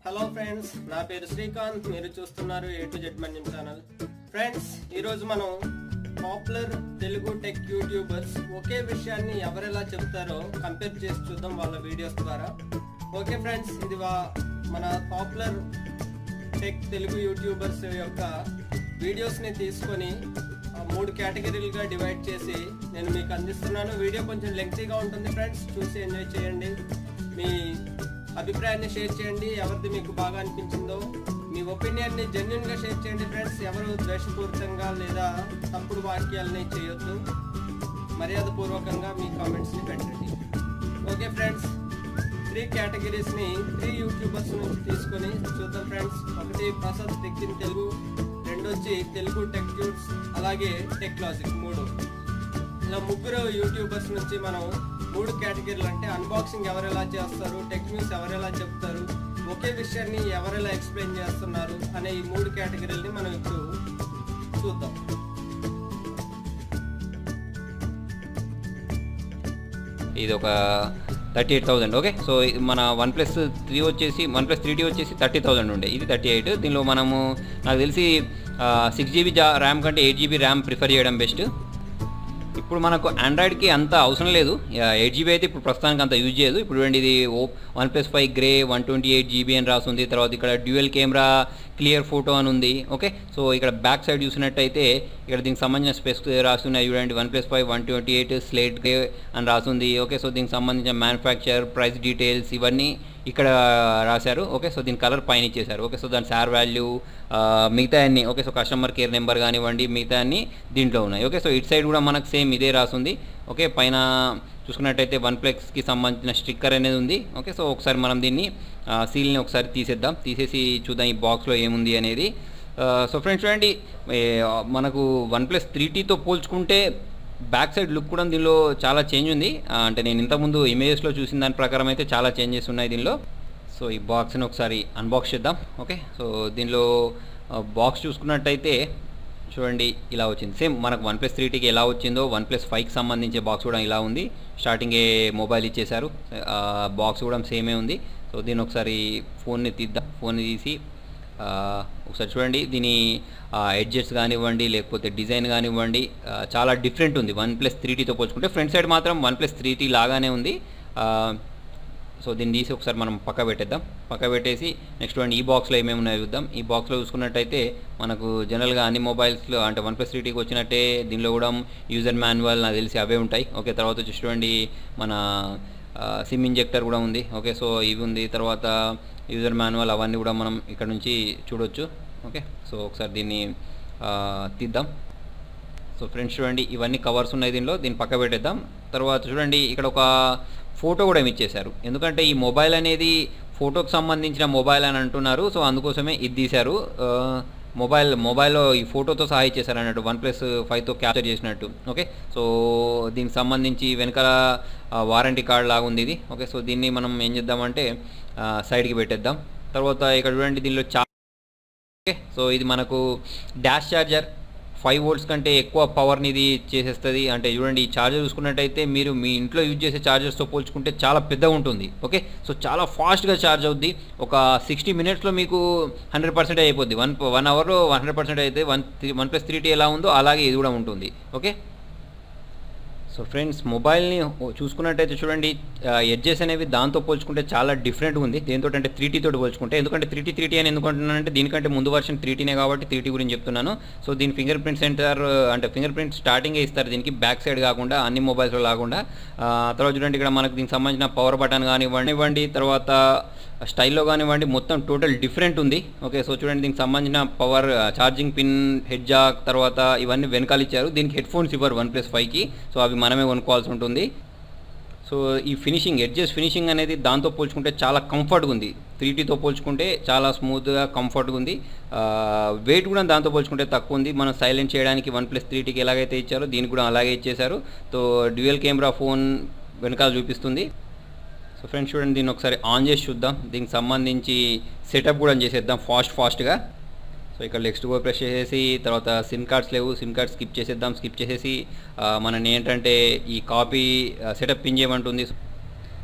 hello friends నా పేరు శ్రీకాంత్ మీరు చూస్తున్నారు A to Z Manyam channel friends ఈరోజు మనం పాపులర్ తెలుగు టెక్ యూట్యూబర్స్ ఒకే విషయాన్ని ఎవరెలా చెప్తారో కంపేర్ చేసి చూద్దాం వాళ్ళ వీడియోస్ ద్వారా ఓకే ఫ్రెండ్స్ ఇది వా- మన పాపులర్ టెక్ తెలుగు యూట్యూబర్స్ యొక్క వీడియోస్ని తీసుకొని ఆ, మూడు కేటగిరీలుగా డివైడ్ చేసి నేను మీకు అందిస్తున్నాను వీడియో కొంచెం లెంగ్తీగా ఉంటుంది ఫ్రెండ్స్ చూసి ఎంజాయ్ చేయండి మీ అభిప్రాయాన్ని షేర్ చేయండి ఎవరిది మీకు బాగా అనిపించిందో మీ ఒపీనియన్ని జెన్యున్గా షేర్ చేయండి ఫ్రెండ్స్ ఎవరు ద్వేషపూరితంగా లేదా తప్పుడు వాక్యాలని చేయొద్దు మర్యాదపూర్వకంగా మీ కామెంట్స్ని పెట్టండి ఓకే ఫ్రెండ్స్ త్రీ కేటగిరీస్ని త్రీ యూట్యూబర్స్ నుంచి తీసుకొని చూద్దాం ఫ్రెండ్స్ ఒకటి ప్రసాద్ టెక్ ఇన్ తెలుగు రెండు వచ్చి తెలుగు టెక్ ట్యూబ్స్ అలాగే టెక్ లాజిక్ మూడు ఇలా ముగ్గురు యూట్యూబర్స్ నుంచి మనం మూడు కేటగిరీలు అంటే అన్బాక్సింగ్ ఎవరు ఎలా చేస్తారు టెక్ న్యూస్ ఎవరు ఎలా చెప్తారు ఒకే విషయాన్ని ఎవరు ఎలా ఎక్స్ప్లెయిన్ చేస్తున్నారు అనే ఈ మూడు కేటగిరీలని మనం ఇప్పుడు చూద్దాం ఇది ఒక thirty eight thousand okay so ఇది మన వన్ ప్లస్ త్రీ వచ్చేసి వన్ ప్లస్ త్రీ టీ వచ్చేసి థర్టీ థౌసండ్ ఉండే ఇది థర్టీ ఎయిట్ దీనిలో మనము నాకు తెలిసి సిక్స్ జీబీ జా ర్యామ్ కంటే ఎయిట్ జీబీ ర్యామ్ ప్రిఫర్ చేయడం బెస్ట్ ఇప్పుడు మనకు ఆండ్రాయిడ్కి అంత అవసరం లేదు ఎయిట్ జీబీ అయితే ఇప్పుడు ప్రస్తుతానికి అంత యూజ్ చేయదు ఇప్పుడు చూడండి ఇది ఓ one plus five grey one twenty eight GB అని రాస్తుంది తర్వాత ఇక్కడ డ్యూయల్ కెమెరా క్లియర్ ఫోటో అని ఉంది ఓకే సో ఇక్కడ బ్యాక్ సైడ్ చూసినట్టయితే ఇక్కడ దీనికి సంబంధించిన స్పెక్స్ రాస్తున్నాయి చూడండి one plus five one twenty eight slate grey అని రాస్తుంది ఓకే సో దీనికి సంబంధించిన మ్యానుఫ్యాక్చర్ ప్రైస్ డీటెయిల్స్ ఇవన్నీ ఇక్కడ రాశారు ఓకే సో దీని కలర్ పైన ఇచ్చేసారు ఓకే సో దాని సార్ వాల్యూ మిగతా అన్ని okay so customer care number కానివ్వండి మిగతా అన్ని దీంట్లో ఉన్నాయి ఓకే సో ఇటు సైడ్ కూడా మనకు సేమ్ ఇదే రాసుంది ఓకే పైన చూసుకున్నట్టయితే వన్ ప్లెక్స్కి సంబంధించిన స్టిక్కర్ అనేది ఉంది ఓకే సో ఒకసారి మనం దీన్ని సీల్ని ఒకసారి తీసేద్దాం తీసేసి చూద్దాం ఈ బాక్స్లో ఏముంది అనేది సో ఫ్రెండ్స్ చూడండి ఏ, మనకు వన్ ప్లస్ త్రీ టీతో పోల్చుకుంటే బ్యాక్ సైడ్ లుక్ కూడా దీనిలో చాలా చేంజ్ ఉంది ఆ, అంటే నేను ఇంతకుముందు ఇమేజెస్లో చూసిన దాని ప్రకారం అయితే చాలా చేంజెస్ ఉన్నాయి దీనిలో సో ఈ బాక్స్ని ఒకసారి అన్బాక్స్ చేద్దాం ఓకే సో దీనిలో బాక్స్ చూసుకున్నట్టయితే చూడండి ఇలా వచ్చింది సేమ్ మనకు వన్ ప్లస్ త్రీటీకి ఎలా వచ్చిందో వన్ ప్లస్ ఫైవ్కి సంబంధించే బాక్స్ కూడా ఇలా ఉంది స్టార్టింగే మొబైల్ ఇచ్చేశారు బాక్స్ కూడా సేమే ఉంది సో దీన్ని ఒకసారి ఫోన్ని తీద్దాం ఫోన్ని తీసి ఆ, ఒకసారి చూడండి దీని ఎడ్జెట్స్ కానివ్వండి లేకపోతే డిజైన్ కానివ్వండి ఆ, చాలా డిఫరెంట్ ఉంది వన్ ప్లస్ త్రీ టీతో పోల్చుకుంటే ఫ్రంట్ సైడ్ మాత్రం వన్ ప్లస్ త్రీ టీ లాగానే ఉంది ఆ, సో దీన్ని తీసి ఒకసారి మనం పక్క పెట్టేద్దాం పక్క పెట్టేసి నెక్స్ట్ చూడండి ఈ బాక్స్లో ఏమేమి ఉన్నాయో చూద్దాం ఈ బాక్స్లో చూసుకున్నట్టయితే మనకు జనరల్గా అన్ని మొబైల్స్లో అంటే వన్ ప్లస్ త్రీ టీకి వచ్చినట్టే దీనిలో కూడా యూజర్ మాన్యువల్ నాకు తెలిసి అవే ఉంటాయి ఓకే తర్వాత వచ్చి చూడండి మన సిమ్ ఇంజెక్టర్ కూడా ఉంది ఓకే సో ఇవి ఉంది తర్వాత యూజర్ మాన్యువల్ అవన్నీ కూడా మనం ఇక్కడ నుంచి చూడొచ్చు ఓకే సో ఒకసారి దీన్ని ఆ, తీద్దాం సో ఫ్రెండ్స్ చూడండి ఇవన్నీ కవర్స్ ఉన్నాయి దీనిలో దీన్ని పక్క పెట్టేద్దాం తర్వాత చూడండి ఇక్కడ ఒక ఫోటో కూడా ఇచ్చేశారు ఎందుకంటే ఈ మొబైల్ అనేది ఫోటోకి సంబంధించిన మొబైల్ అని అంటున్నారు సో అందుకోసమే ఇది తీశారు ఆ, మొబైల్ మొబైల్లో ఈ ఫోటోతో సహా ఇచ్చేసారు అన్నట్టు వన్ ప్లస్ ఫైవ్తో క్యాప్చర్ చేసినట్టు ఓకే సో దీనికి సంబంధించి వెనకాల వారంటీ కార్డ్ లాగా ఉంది ఇది ఓకే సో దీన్ని మనం ఏం చేద్దామంటే ఆ, సైడ్కి పెట్టేద్దాం తర్వాత ఇక్కడ చూడండి దీనిలో చా ఓకే సో ఇది మనకు డాష్ ఛార్జర్ ఫైవ్ వోల్ట్స్ కంటే ఎక్కువ పవర్ని ఇది చేసేస్తుంది అంటే చూడండి ఈ ఛార్జర్ చూసుకున్నట్టయితే మీరు మీ ఇంట్లో యూజ్ చేసే ఛార్జర్స్తో పోల్చుకుంటే చాలా పెద్దగా ఉంటుంది ఓకే సో చాలా ఫాస్ట్గా ఛార్జ్ అవుద్ది ఒక సిక్స్టీ మినిట్స్లో మీకు హండ్రెడ్ పర్సెంట్ అయిపోద్ది వన్ వన్ అవర్లో హండ్రెడ్ పర్సెంట్ అయితే one one plus three T ఎలా ఉందో అలాగే ఇది కూడా ఉంటుంది ఓకే సో ఫ్రెండ్స్ మొబైల్ని చూసుకున్నట్టయితే చూడండి ఎడ్జెస్ అనేవి దాంతో పోల్చుకుంటే చాలా డిఫరెంట్ ఉంది దేంతో అంటే త్రీ టీ తోటి పోల్చుకుంటే ఎందుకంటే త్రీ టీ త్రీ టీ అని ఎందుకు అంటున్నానంటే దీనికంటే ముందు వర్షన్ త్రీ టీనే కాబట్టి త్రీ టీ గురించి చెప్తున్నాను సో దీని ఫింగర్ ప్రింట్ సెంటర్ అంటే ఫింగర్ ప్రింట్ స్టార్టింగే ఇస్తారు దీనికి బ్యాక్ సైడ్ కాకుండా అన్ని మొబైల్స్లో కాకుండా ఆ, తర్వాత చూడండి ఇక్కడ మనకు దీనికి సంబంధించిన పవర్ బటన్ కానివ్వండి ఇవ్వండి తర్వాత స్టైల్లో కానివ్వండి మొత్తం టోటల్ డిఫరెంట్ ఉంది ఓకే సో చూడండి దీనికి సంబంధించిన power charging pin head jack తర్వాత ఇవన్నీ వెనకాల ఇచ్చారు దీనికి హెడ్ ఫోన్స్ ఇవ్వరు వన్ ప్లస్ ఫైవ్కి సో అవి మనమే కొనుక్కోవాల్సి ఉంటుంది సో ఈ ఫినిషింగ్ ఎడ్జెస్ ఫినిషింగ్ అనేది దాంతో పోల్చుకుంటే చాలా కంఫర్ట్గా ఉంది త్రీ టీతో పోల్చుకుంటే చాలా స్మూత్గా కంఫర్ట్గా ఉంది వెయిట్ కూడా దాంతో పోల్చుకుంటే తక్కువ ఉంది మనం సైలెంట్ చేయడానికి వన్ ప్లస్ త్రీ టీకి ఎలాగైతే ఇచ్చారో దీనికి కూడా అలాగే ఇచ్చేశారు సో డ్యూయల్ కెమెరా ఫోన్ వెనకాల చూపిస్తుంది సో ఫ్రెండ్స్ చూడండి దీన్ని ఒకసారి ఆన్ చేసి చూద్దాం దీనికి సంబంధించి సెటప్ కూడా చేసేద్దాం ఫాస్ట్ ఫాస్ట్గా సో ఇక్కడ నెక్స్ట్ గో ప్రెస్ చేసేసి తర్వాత సిమ్ కార్డ్స్ లేవు సిమ్ కార్డ్ స్కిప్ చేసేద్దాం స్కిప్ చేసేసి ఆ, మనని ఏంటంటే ఈ కాపీ సెటప్ పిన్ చేయమంటుంది సో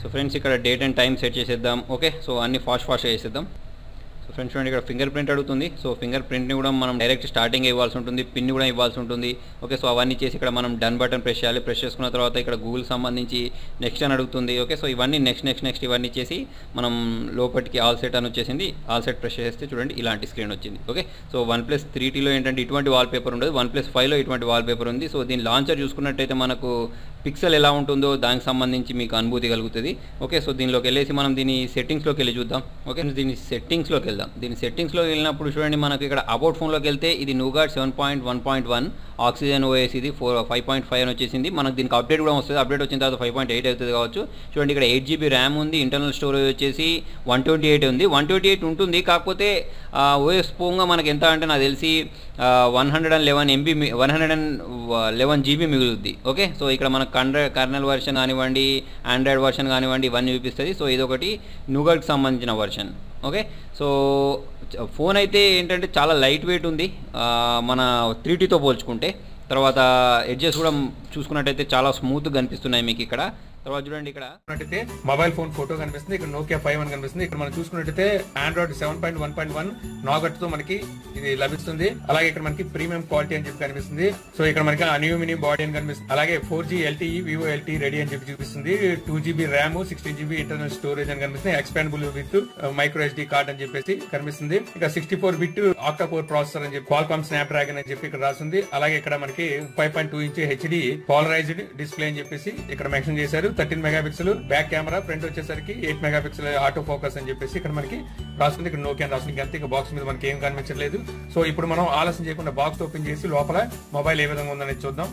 సో ఫ్రెండ్స్ ఇక్కడ డేట్ అండ్ టైం సెట్ చేసేద్దాం ఓకే సో అన్ని ఫాస్ట్ ఫాస్ట్గా చేసేద్దాం సో ఫ్రెండ్స్ చూడండి ఇక్కడ ఫింగర్ ప్రింట్ అడుగుతుంది సో ఫింగర్ ప్రింట్ని కూడా మనం డైరెక్ట్ స్టార్టింగ్ ఇవ్వాల్సి ఉంటుంది పిన్ కూడా ఇవ్వాల్సి ఉంటుంది ఓకే సో అవన్నీ చేసి ఇక్కడ మనం డన్ బటన్ ప్రెస్ చేయాలి ప్రెస్ చేసుకున్న తర్వాత ఇక్కడ గూగుల్ సంబంధించి నెక్స్ట్ అని అడుగుతుంది ఓకే సో ఇవన్నీ నెక్స్ట్ నెక్స్ట్ నెక్స్ట్ ఇవన్నీ చేసి మనం లోపలికి ఆల్ సెట్ అని వచ్చేసింది ఆల్ సెట్ ప్రెస్ చేస్తే చూడండి ఇలాంటి స్క్రీన్ వచ్చింది okay so one plus three టీలో ఏంటంటే ఇటువంటి వాల్ పేపర్ ఉండదు వన్ ప్లస్ ఫైవ్లో ఇటువంటి వాల్ పేపర్ ఉంది సో దీని లాంచర్ చూసుకున్నట్టయితే మనకు పిక్సెల్ ఎలా ఉంటుందో దానికి సంబంధించి మీకు అనుభూతి కలుగుతుంది ఓకే సో దీనిలోకి వెళ్ళేసి మనం దీని సెట్టింగ్స్లోకి వెళ్ళి చూద్దాం ఓకే దీని సెట్టింగ్స్లోకి వెళ్దాం దీని సెట్టింగ్స్లోకి వెళ్ళినప్పుడు చూడండి మనకి ఇక్కడ అబౌట్ ఫోన్లోకి వెళ్తే ఇది Nougat seven point one point one Oxygen OS ఇది ఫోర్ ఫైవ్ పాయింట్ ఫైవ్ అని వచ్చేసింది మనకు దీనికి అప్డేట్ కూడా వస్తుంది అప్డేట్ వచ్చిన తర్వాత ఫైవ్ పాయింట్ ఎయిట్ అవుతుంది కావచ్చు చూడండి ఇక్కడ ఎయిట్ జీబీ ర్యామ్ ఉంది ఇంటర్నల్ స్టోరేజ్ వచ్చేసి వన్ ట్వంటీ ఎయిట్ ఉంది వన్ ట్వంటీ ఎయిట్ ఉంటుంది కాకపోతే ఓఎస్ పోగా మనకి ఎంత అంటే నాకు తెలిసి one hundred and eleven MB one hundred and eleven GB మిగులుద్ది ఓకే సో ఇక్కడ మనకు కండ్ర కర్నల్ వర్షన్ కానివ్వండి ఆండ్రాయిడ్ వర్షన్ కానివ్వండి ఇవన్నీ చూపిస్తుంది సో ఇదొకటి నూగల్కి సంబంధించిన వర్షన్ ఓకే సో ఫోన్ అయితే ఏంటంటే చాలా లైట్ వెయిట్ ఉంది ఆ, మన త్రీ టీతో పోల్చుకుంటే తర్వాత ఎడ్జెస్ కూడా చూసుకున్నట్టయితే చాలా స్మూత్గా కనిపిస్తున్నాయి మీకు ఇక్కడ తర్వాత చూడండి ఇక్కడ చూసుకున్నట్టయితే మొబైల్ ఫోన్ ఫోటో కనిపిస్తుంది ఇక్కడ నోకియా ఫైవ్ అని కనిపిస్తుంది ఇక్కడ మనం చూసుకున్నట్టయితే Android seven point one point one Nougat తో మనకి ఇది లభిస్తుంది అలాగే ఇక్కడ మనకి ప్రీమియం క్వాలిటీ అని చెప్పి కనిపిస్తుంది సో ఇక్కడ మనకి అన్యూమినియం బాడీ అని కనిపిస్తుంది అలాగే four G LTE VoLTE ready అని చెప్పి చూపిస్తుంది two GB RAM sixteen GB internal storage అని కనిపిస్తుంది expandable with micro SD card అని చెప్పేసి కనిపిస్తుంది ఇక sixty four bit octa core processor అని చెప్పి క్వాల్కామ్ స్నాప్ డ్రాగన్ అని చెప్పి ఇక్కడ రాస్తుంది అలాగే ఇక్కడ మనకి five point two inch HD polarised display అని చెప్పేసి ఇక్కడ మెన్షన్ చేశారు thirteen mega pixel back camera front వచ్చేసరికి eight mega pixel auto focus అని చెప్పేసి ఇక్కడ మనకి రాస్తుంది ఇక్కడ నోకియా అని రాస్తుంది అంతే ఇక బాక్స్ మీద మనకి ఏం కనిపించట్లేదు సో ఇప్పుడు మనం ఆలస్యం చేయకుండా బాక్స్ ఓపెన్ చేసి లోపల మొబైల్ ఏ విధంగా ఉందనేది చూద్దాం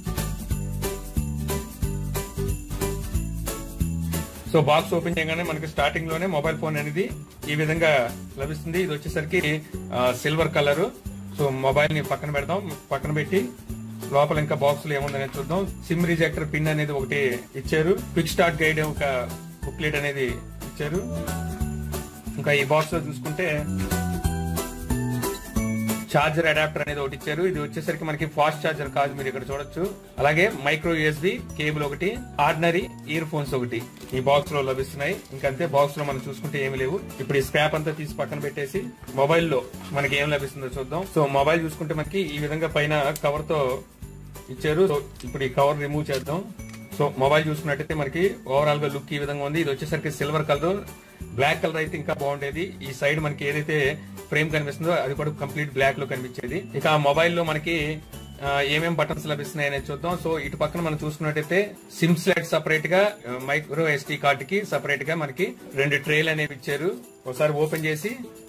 సో బాక్స్ ఓపెన్ చేయగానే మనకి స్టార్టింగ్ లోనే మొబైల్ ఫోన్ అనేది ఈ విధంగా లభిస్తుంది ఇది వచ్చేసరికి సిల్వర్ కలర్ సో మొబైల్ ని పక్కన పెడదాం పక్కన పెట్టి లోపల ఇంకా బాక్స్ లో ఏముందనేది చూద్దాం సిమ్ రిజెక్టర్ పిన్ అనేది ఒకటి ఇచ్చారు క్విక్ స్టార్ట్ గైడ్ ఒక బుక్లెట్ అనేది ఇచ్చారు ఇంకా ఈ బాక్స్ లో చూసుకుంటే చార్జర్ అడాప్టర్ అనేది ఒకటి ఇచ్చారు ఇది వచ్చేసరికి మనకి ఫాస్ట్ చార్జర్ కాదు మీరు ఇక్కడ చూడొచ్చు అలాగే మైక్రో యూఎస్బి కేబుల్ ఒకటి ఆర్డినరీ ఇయర్ ఫోన్స్ ఒకటి ఈ బాక్స్ లో లభిస్తున్నాయి ఇంకంతే బాక్స్ లో మనం చూసుకుంటే ఏమి లేవు ఇప్పుడు ఈ స్క్రాప్ అంతా తీసి పక్కన పెట్టేసి మొబైల్ లో మనకి ఏం లభిస్తుందో చూద్దాం సో మొబైల్ చూసుకుంటే మనకి ఈ విధంగా పైన కవర్ తో ఇచ్చారు సో ఇప్పుడు ఈ కవర్ రిమూవ్ చేద్దాం సో మొబైల్ చూసుకున్నట్టయితే మనకి ఓవరాల్ గా లుక్ ఈ విధంగా ఉంది ఇది వచ్చేసరికి సిల్వర్ కలర్ బ్లాక్ కలర్ అయితే ఇంకా బాగుండేది ఈ సైడ్ మనకి ఏదైతే ఫ్రేమ్ కనిపిస్తుందో అది కూడా కంప్లీట్ బ్లాక్ లో కనిపించేది ఇక ఆ మొబైల్ లో మనకి ఆ, ఏమేం బటన్స్ లభిస్తున్నాయి అనేది చూద్దాం సో ఇటు పక్కన మనం చూసుకున్నట్టయితే సిమ్ స్లాట్ సపరేట్ గా మైక్రో ఎస్టీ కార్డ్ కి సపరేట్ గా మనకి రెండు ట్రేలు అనేవి ఇచ్చారు ఒకసారి ఓపెన్ చేసి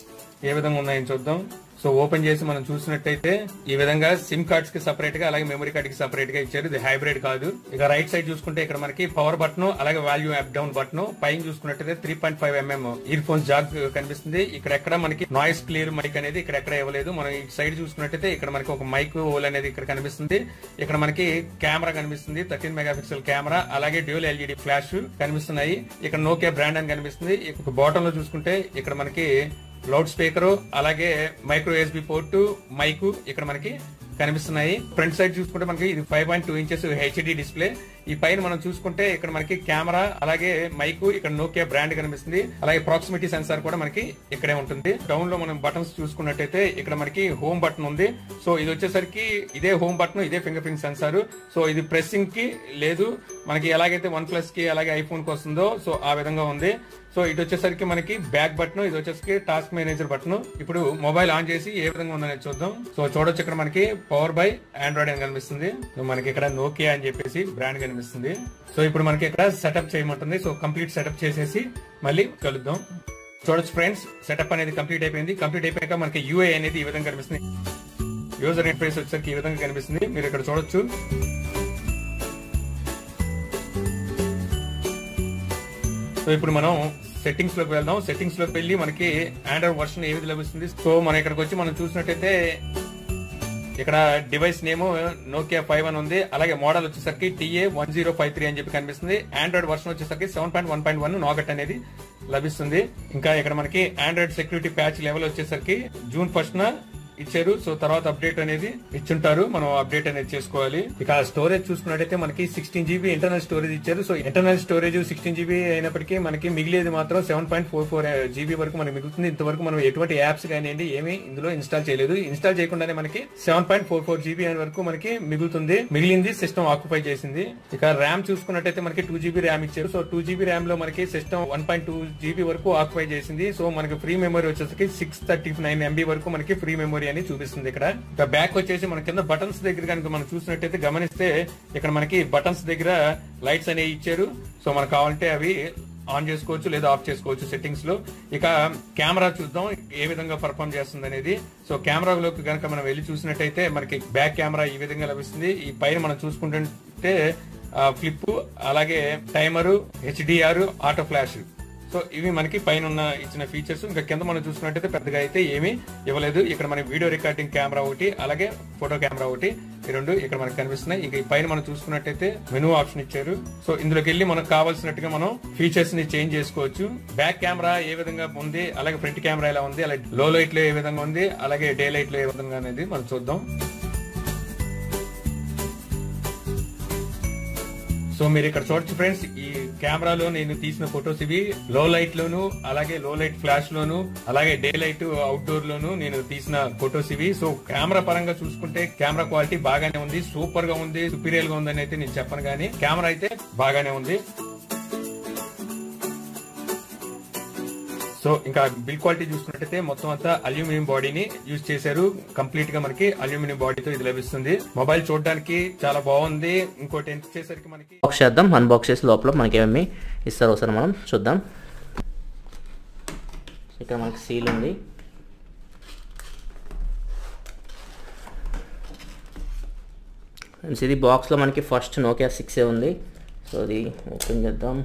ఏ విధంగా ఉన్నాయని చూద్దాం సో ఓపెన్ చేసి మనం చూసినట్టయితే ఈ విధంగా సిమ్ కార్డ్స్ కి సపరేట్ గా అలాగే మెమరీ కార్డ్ కి సపరేట్ గా ఇచ్చారు ఇది హైబ్రిడ్ కాదు ఇక రైట్ సైడ్ చూసుకుంటే ఇక్కడ మనకి పవర్ బటన్ అలాగే వాల్యూ అప్ డౌన్ బటన్ పైన చూసుకున్నట్టయితే three point five mm ear phones jack కనిపిస్తుంది ఇక్కడ ఎక్కడ మనకి నాయిస్ క్లియర్ మైక్ అనేది ఇక్కడ ఎక్కడ ఇవ్వలేదు మనం ఈ సైడ్ చూసుకున్నట్టయితే ఇక్కడ మనకి ఒక మైక్ హోల్ అనేది ఇక్కడ కనిపిస్తుంది ఇక్కడ మనకి కెమెరా కనిపిస్తుంది థర్టీన్ మెగా పిక్సెల్ కెమెరా అలాగే డ్యూల్ ఎల్ఈడి ఫ్లాష్ కనిపిస్తున్నాయి ఇక్కడ నోకియా బ్రాండ్ అని కనిపిస్తుంది ఇక బాటమ్ లో చూసుకుంటే ఇక్కడ మనకి లౌడ్ స్పీకర్ అలాగే మైక్రో ఎస్బి పోర్టు మైక్ ఇక్కడ మనకి కనిపిస్తున్నాయి ఫ్రంట్ సైడ్ చూసుకుంటే మనకి ఇది five point two inches HD display ఈ పైన మనం చూసుకుంటే ఇక్కడ మనకి కెమెరా అలాగే మైక్ ఇక్కడ నోకియా బ్రాండ్ కనిపిస్తుంది అలాగే ప్రాక్సిమిటీ సెన్సార్ కూడా మనకి ఇక్కడే ఉంటుంది డౌన్ లో మనం బటన్స్ చూసుకున్నట్టయితే ఇక్కడ మనకి హోమ్ బటన్ ఉంది సో ఇది వచ్చేసరికి ఇదే హోమ్ బటన్ ఇదే ఫింగర్ ప్రింట్ సెన్సార్ సో ఇది ప్రెస్సింగ్ కి లేదు మనకి ఎలాగైతే వన్ ప్లస్ కి అలాగే ఐఫోన్ కి వస్తుందో సో ఆ విధంగా ఉంది సో ఇటు వచ్చేసరికి మనకి బ్యాక్ బటన్ ఇది వచ్చేసరికి టాస్క్ మేనేజర్ బటన్ ఇప్పుడు మొబైల్ ఆన్ చేసి ఏ విధంగా ఉందనేది చూద్దాం సో చూడొచ్చు ఇక్కడ మనకి పవర్ బై ఆండ్రాయిడ్ అని కనిపిస్తుంది సో మనకి ఇక్కడ నోకియా అని చెప్పేసి బ్రాండ్ కనిపిస్తుంది సో ఇప్పుడు మనకి ఇక్కడ సెటప్ చేయమంటుంది సో కంప్లీట్ సెటప్ చేసేసి మళ్ళీ కలుద్దాం చూడొచ్చు ఫ్రెండ్స్ సెటప్ అనేది కంప్లీట్ అయిపోయింది కంప్లీట్ అయిపోయాక మనకి యూఏ అనేది ఈ విధంగా కనిపిస్తుంది యూజర్ ఇంటర్ఫేస్ వచ్చేసరికి ఈ విధంగా కనిపిస్తుంది మీరు ఇక్కడ చూడొచ్చు సో ఇప్పుడు మనం సెట్టింగ్స్ లోకి వెళ్దాం సెట్టింగ్స్ లోకి వెళ్ళి మనకి ఆండ్రాయిడ్ వర్షన్ ఏ విధంగా లభిస్తుంది సో మనం ఇక్కడికి వచ్చి మనం చూసినట్టయితే ఇక్కడ డివైస్ నేమ్ నోకియా ఫైవ్ అని ఉంది అలాగే మోడల్ వచ్చేసరికి TA one zero five three అని చెప్పి కనిపిస్తుంది ఆండ్రాయిడ్ వర్షన్ వచ్చేసరికి seven point one point one Nougat అనేది లభిస్తుంది ఇంకా ఇక్కడ మనకి ఆండ్రాయిడ్ సెక్యూరిటీ ప్యాచ్ లెవెల్ వచ్చేసరికి జూన్ ఫస్ట్ న ఇచ్చారు సో తర్వాత అప్డేట్ అనేది ఇచ్చుంటారు మనం అప్డేట్ అనేది చేసుకోవాలి ఇక స్టోరేజ్ చూసుకున్నట్టయితే మనకి సిక్స్టీన్ జీబీ ఇంటర్నల్ స్టోరేజ్ ఇచ్చారు so internal storage sixteen GB అయినప్పటికీ మనకి మిగిలేది మాత్రం seven point four four GB వరకు మనకి మిగులుతుంది ఇంతవరకు మనం ఎటువంటి యాప్స్ కానివ్వండి ఏమీ ఇందులో ఇన్స్టాల్ చేయలేదు ఇన్స్టాల్ చేయకుండానే మనకి seven point four four GB వరకు మనకి మిగులుతుంది మిగిలింది సిస్టమ్ ఆక్యుపై చేసింది ఇక ర్యామ్ చూసుకున్నట్టయితే మనకి టూ జీబీ ర్యామ్ ఇచ్చారు సో టూ జీబీ ర్యామ్ లో మనకి system one point two GB వరకు ఆక్యుపై చేసింది సో మనకి ఫ్రీ మెమరీ వచ్చేసరికి సిక్స్ థర్టీ నైన్ ఎంబీ వరకు మనకి ఫ్రీ మెమరీ అని చూపిస్తుంది ఇక్కడ ఇక బ్యాక్ వచ్చేసి మన కింద బటన్స్ దగ్గర కనుక మనం చూసినట్టయితే గమనిస్తే ఇక్కడ మనకి బటన్స్ దగ్గర లైట్స్ అనేవి ఇచ్చారు సో మనకు కావాలంటే అవి ఆన్ చేసుకోవచ్చు లేదా ఆఫ్ చేసుకోవచ్చు సెట్టింగ్స్ లో ఇక కెమెరా చూద్దాం ఏ విధంగా పర్ఫామ్ చేస్తుంది అనేది సో కెమెరాలోకి కనుక మనం వెళ్ళి చూసినట్టయితే మనకి బ్యాక్ కెమెరా ఈ విధంగా లభిస్తుంది ఈ పైన మనం చూసుకుంటుంటే ఫ్లిప్ అలాగే timer HDR auto flash so ఇవి మనకి పైన ఉన్న ఇచ్చిన ఫీచర్స్ ఇంకా కింద మనం చూసుకున్నట్టయితే పెద్దగా అయితే ఏమీ ఇవ్వలేదు ఇక్కడ మనకి వీడియో రికార్డింగ్ కెమెరా ఒకటి అలాగే ఫోటో కెమెరా ఒకటి ఈ రెండు ఇక్కడ మనకి కనిపిస్తున్నాయి ఇంకా ఈ పైన మనం చూసుకున్నట్టయితే మెనూ ఆప్షన్ ఇచ్చారు సో ఇందులోకి వెళ్ళి మనకు కావాల్సినట్టుగా మనం ఫీచర్స్ ని చేంజ్ చేసుకోవచ్చు బ్యాక్ కెమెరా ఏ విధంగా ఉంది అలాగే ఫ్రంట్ కెమెరా ఎలా ఉంది అలాగే లో లైట్ లో ఏ విధంగా ఉంది అలాగే డే లైట్ లో ఏ విధంగా అనేది మనం చూద్దాం సో మీరు ఇక్కడ చూడొచ్చు ఫ్రెండ్స్ ఈ కెమెరాలో నేను తీసిన ఫొటోస్ ఇవి లో లైట్ లోను అలాగే లో లైట్ ఫ్లాష్ లోను అలాగే డే లైట్ అవుట్డోర్ లోను నేను తీసిన ఫొటోస్ ఇవి సో కెమెరా పరంగా చూసుకుంటే కెమెరా క్వాలిటీ బాగానే ఉంది సూపర్ గా ఉంది సుపీరియర్ గా ఉందని అయితే నేను చెప్పను కానీ కెమెరా అయితే బాగానే ఉంది సో ఇంకా బిల్ క్వాలిటీ చూసుకున్నట్టయితే మొత్తం అంతా అల్యూమినియం బాడీని యూజ్ చేశారు కంప్లీట్ గా మనకి అల్యూమినియం బాడీతో ఇది లభిస్తుంది మొబైల్ చూడడానికి చాలా బాగుంది ఇంకోటి ఏంటి వచ్చేసరికి మనకి బాక్స్ చేద్దాం అన్బాక్స్ చేసి లోపల మనకి ఏమేమి ఇస్తారో ఒకసారి మనం చూద్దాం ఇక్కడ మనకి సీల్ ఉంది ఫ్రెండ్స్ ఇది బాక్స్లో మనకి ఫస్ట్ నోకియా సిక్స్ ఉంది సో ఇది ఓపెన్ చేద్దాం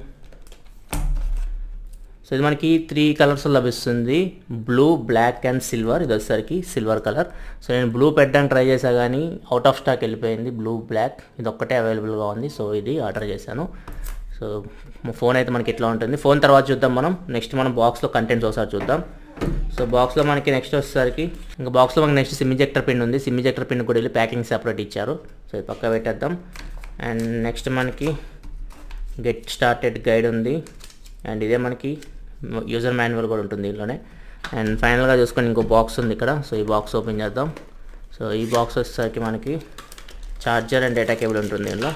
సో ఇది మనకి త్రీ కలర్స్ లభిస్తుంది బ్లూ బ్లాక్ అండ్ సిల్వర్ ఇది వచ్చేసరికి సిల్వర్ కలర్ సో నేను బ్లూ పెట్టడానికి ట్రై చేసా కానీ అవుట్ ఆఫ్ స్టాక్ వెళ్ళిపోయింది బ్లూ బ్లాక్ ఇది ఒక్కటే అవైలబుల్గా ఉంది సో ఇది ఆర్డర్ చేశాను సో ఫోన్ అయితే మనకి ఇట్లా ఉంటుంది ఫోన్ తర్వాత చూద్దాం మనం నెక్స్ట్ మనం బాక్స్లో కంటెంట్స్ ఒకసారి చూద్దాం సో బాక్స్లో మనకి నెక్స్ట్ వచ్చేసరికి ఇంకా బాక్స్లో మనకి నెక్స్ట్ సిమ్ ఇంజెక్టర్ పిన్ ఉంది సిమ్ ఇంజెక్టర్ పిన్ కూడా వెళ్ళి ప్యాకింగ్ సెపరేట్ ఇచ్చారు సో ఇది పక్క పెట్టేద్దాం అండ్ నెక్స్ట్ మనకి గెట్ స్టార్టెడ్ గైడ్ ఉంది అండ్ ఇదే మనకి యూజర్ మాన్యువల్ కూడా ఉంటుంది దీంట్లోనే అండ్ ఫైనల్గా చూసుకొని ఇంకో బాక్స్ ఉంది ఇక్కడ సో ఈ బాక్స్ ఓపెన్ చేద్దాం సో ఈ బాక్స్ వచ్చేసరికి మనకి ఛార్జర్ అండ్ డేటా కేబుల్ ఉంటుంది దీనిలో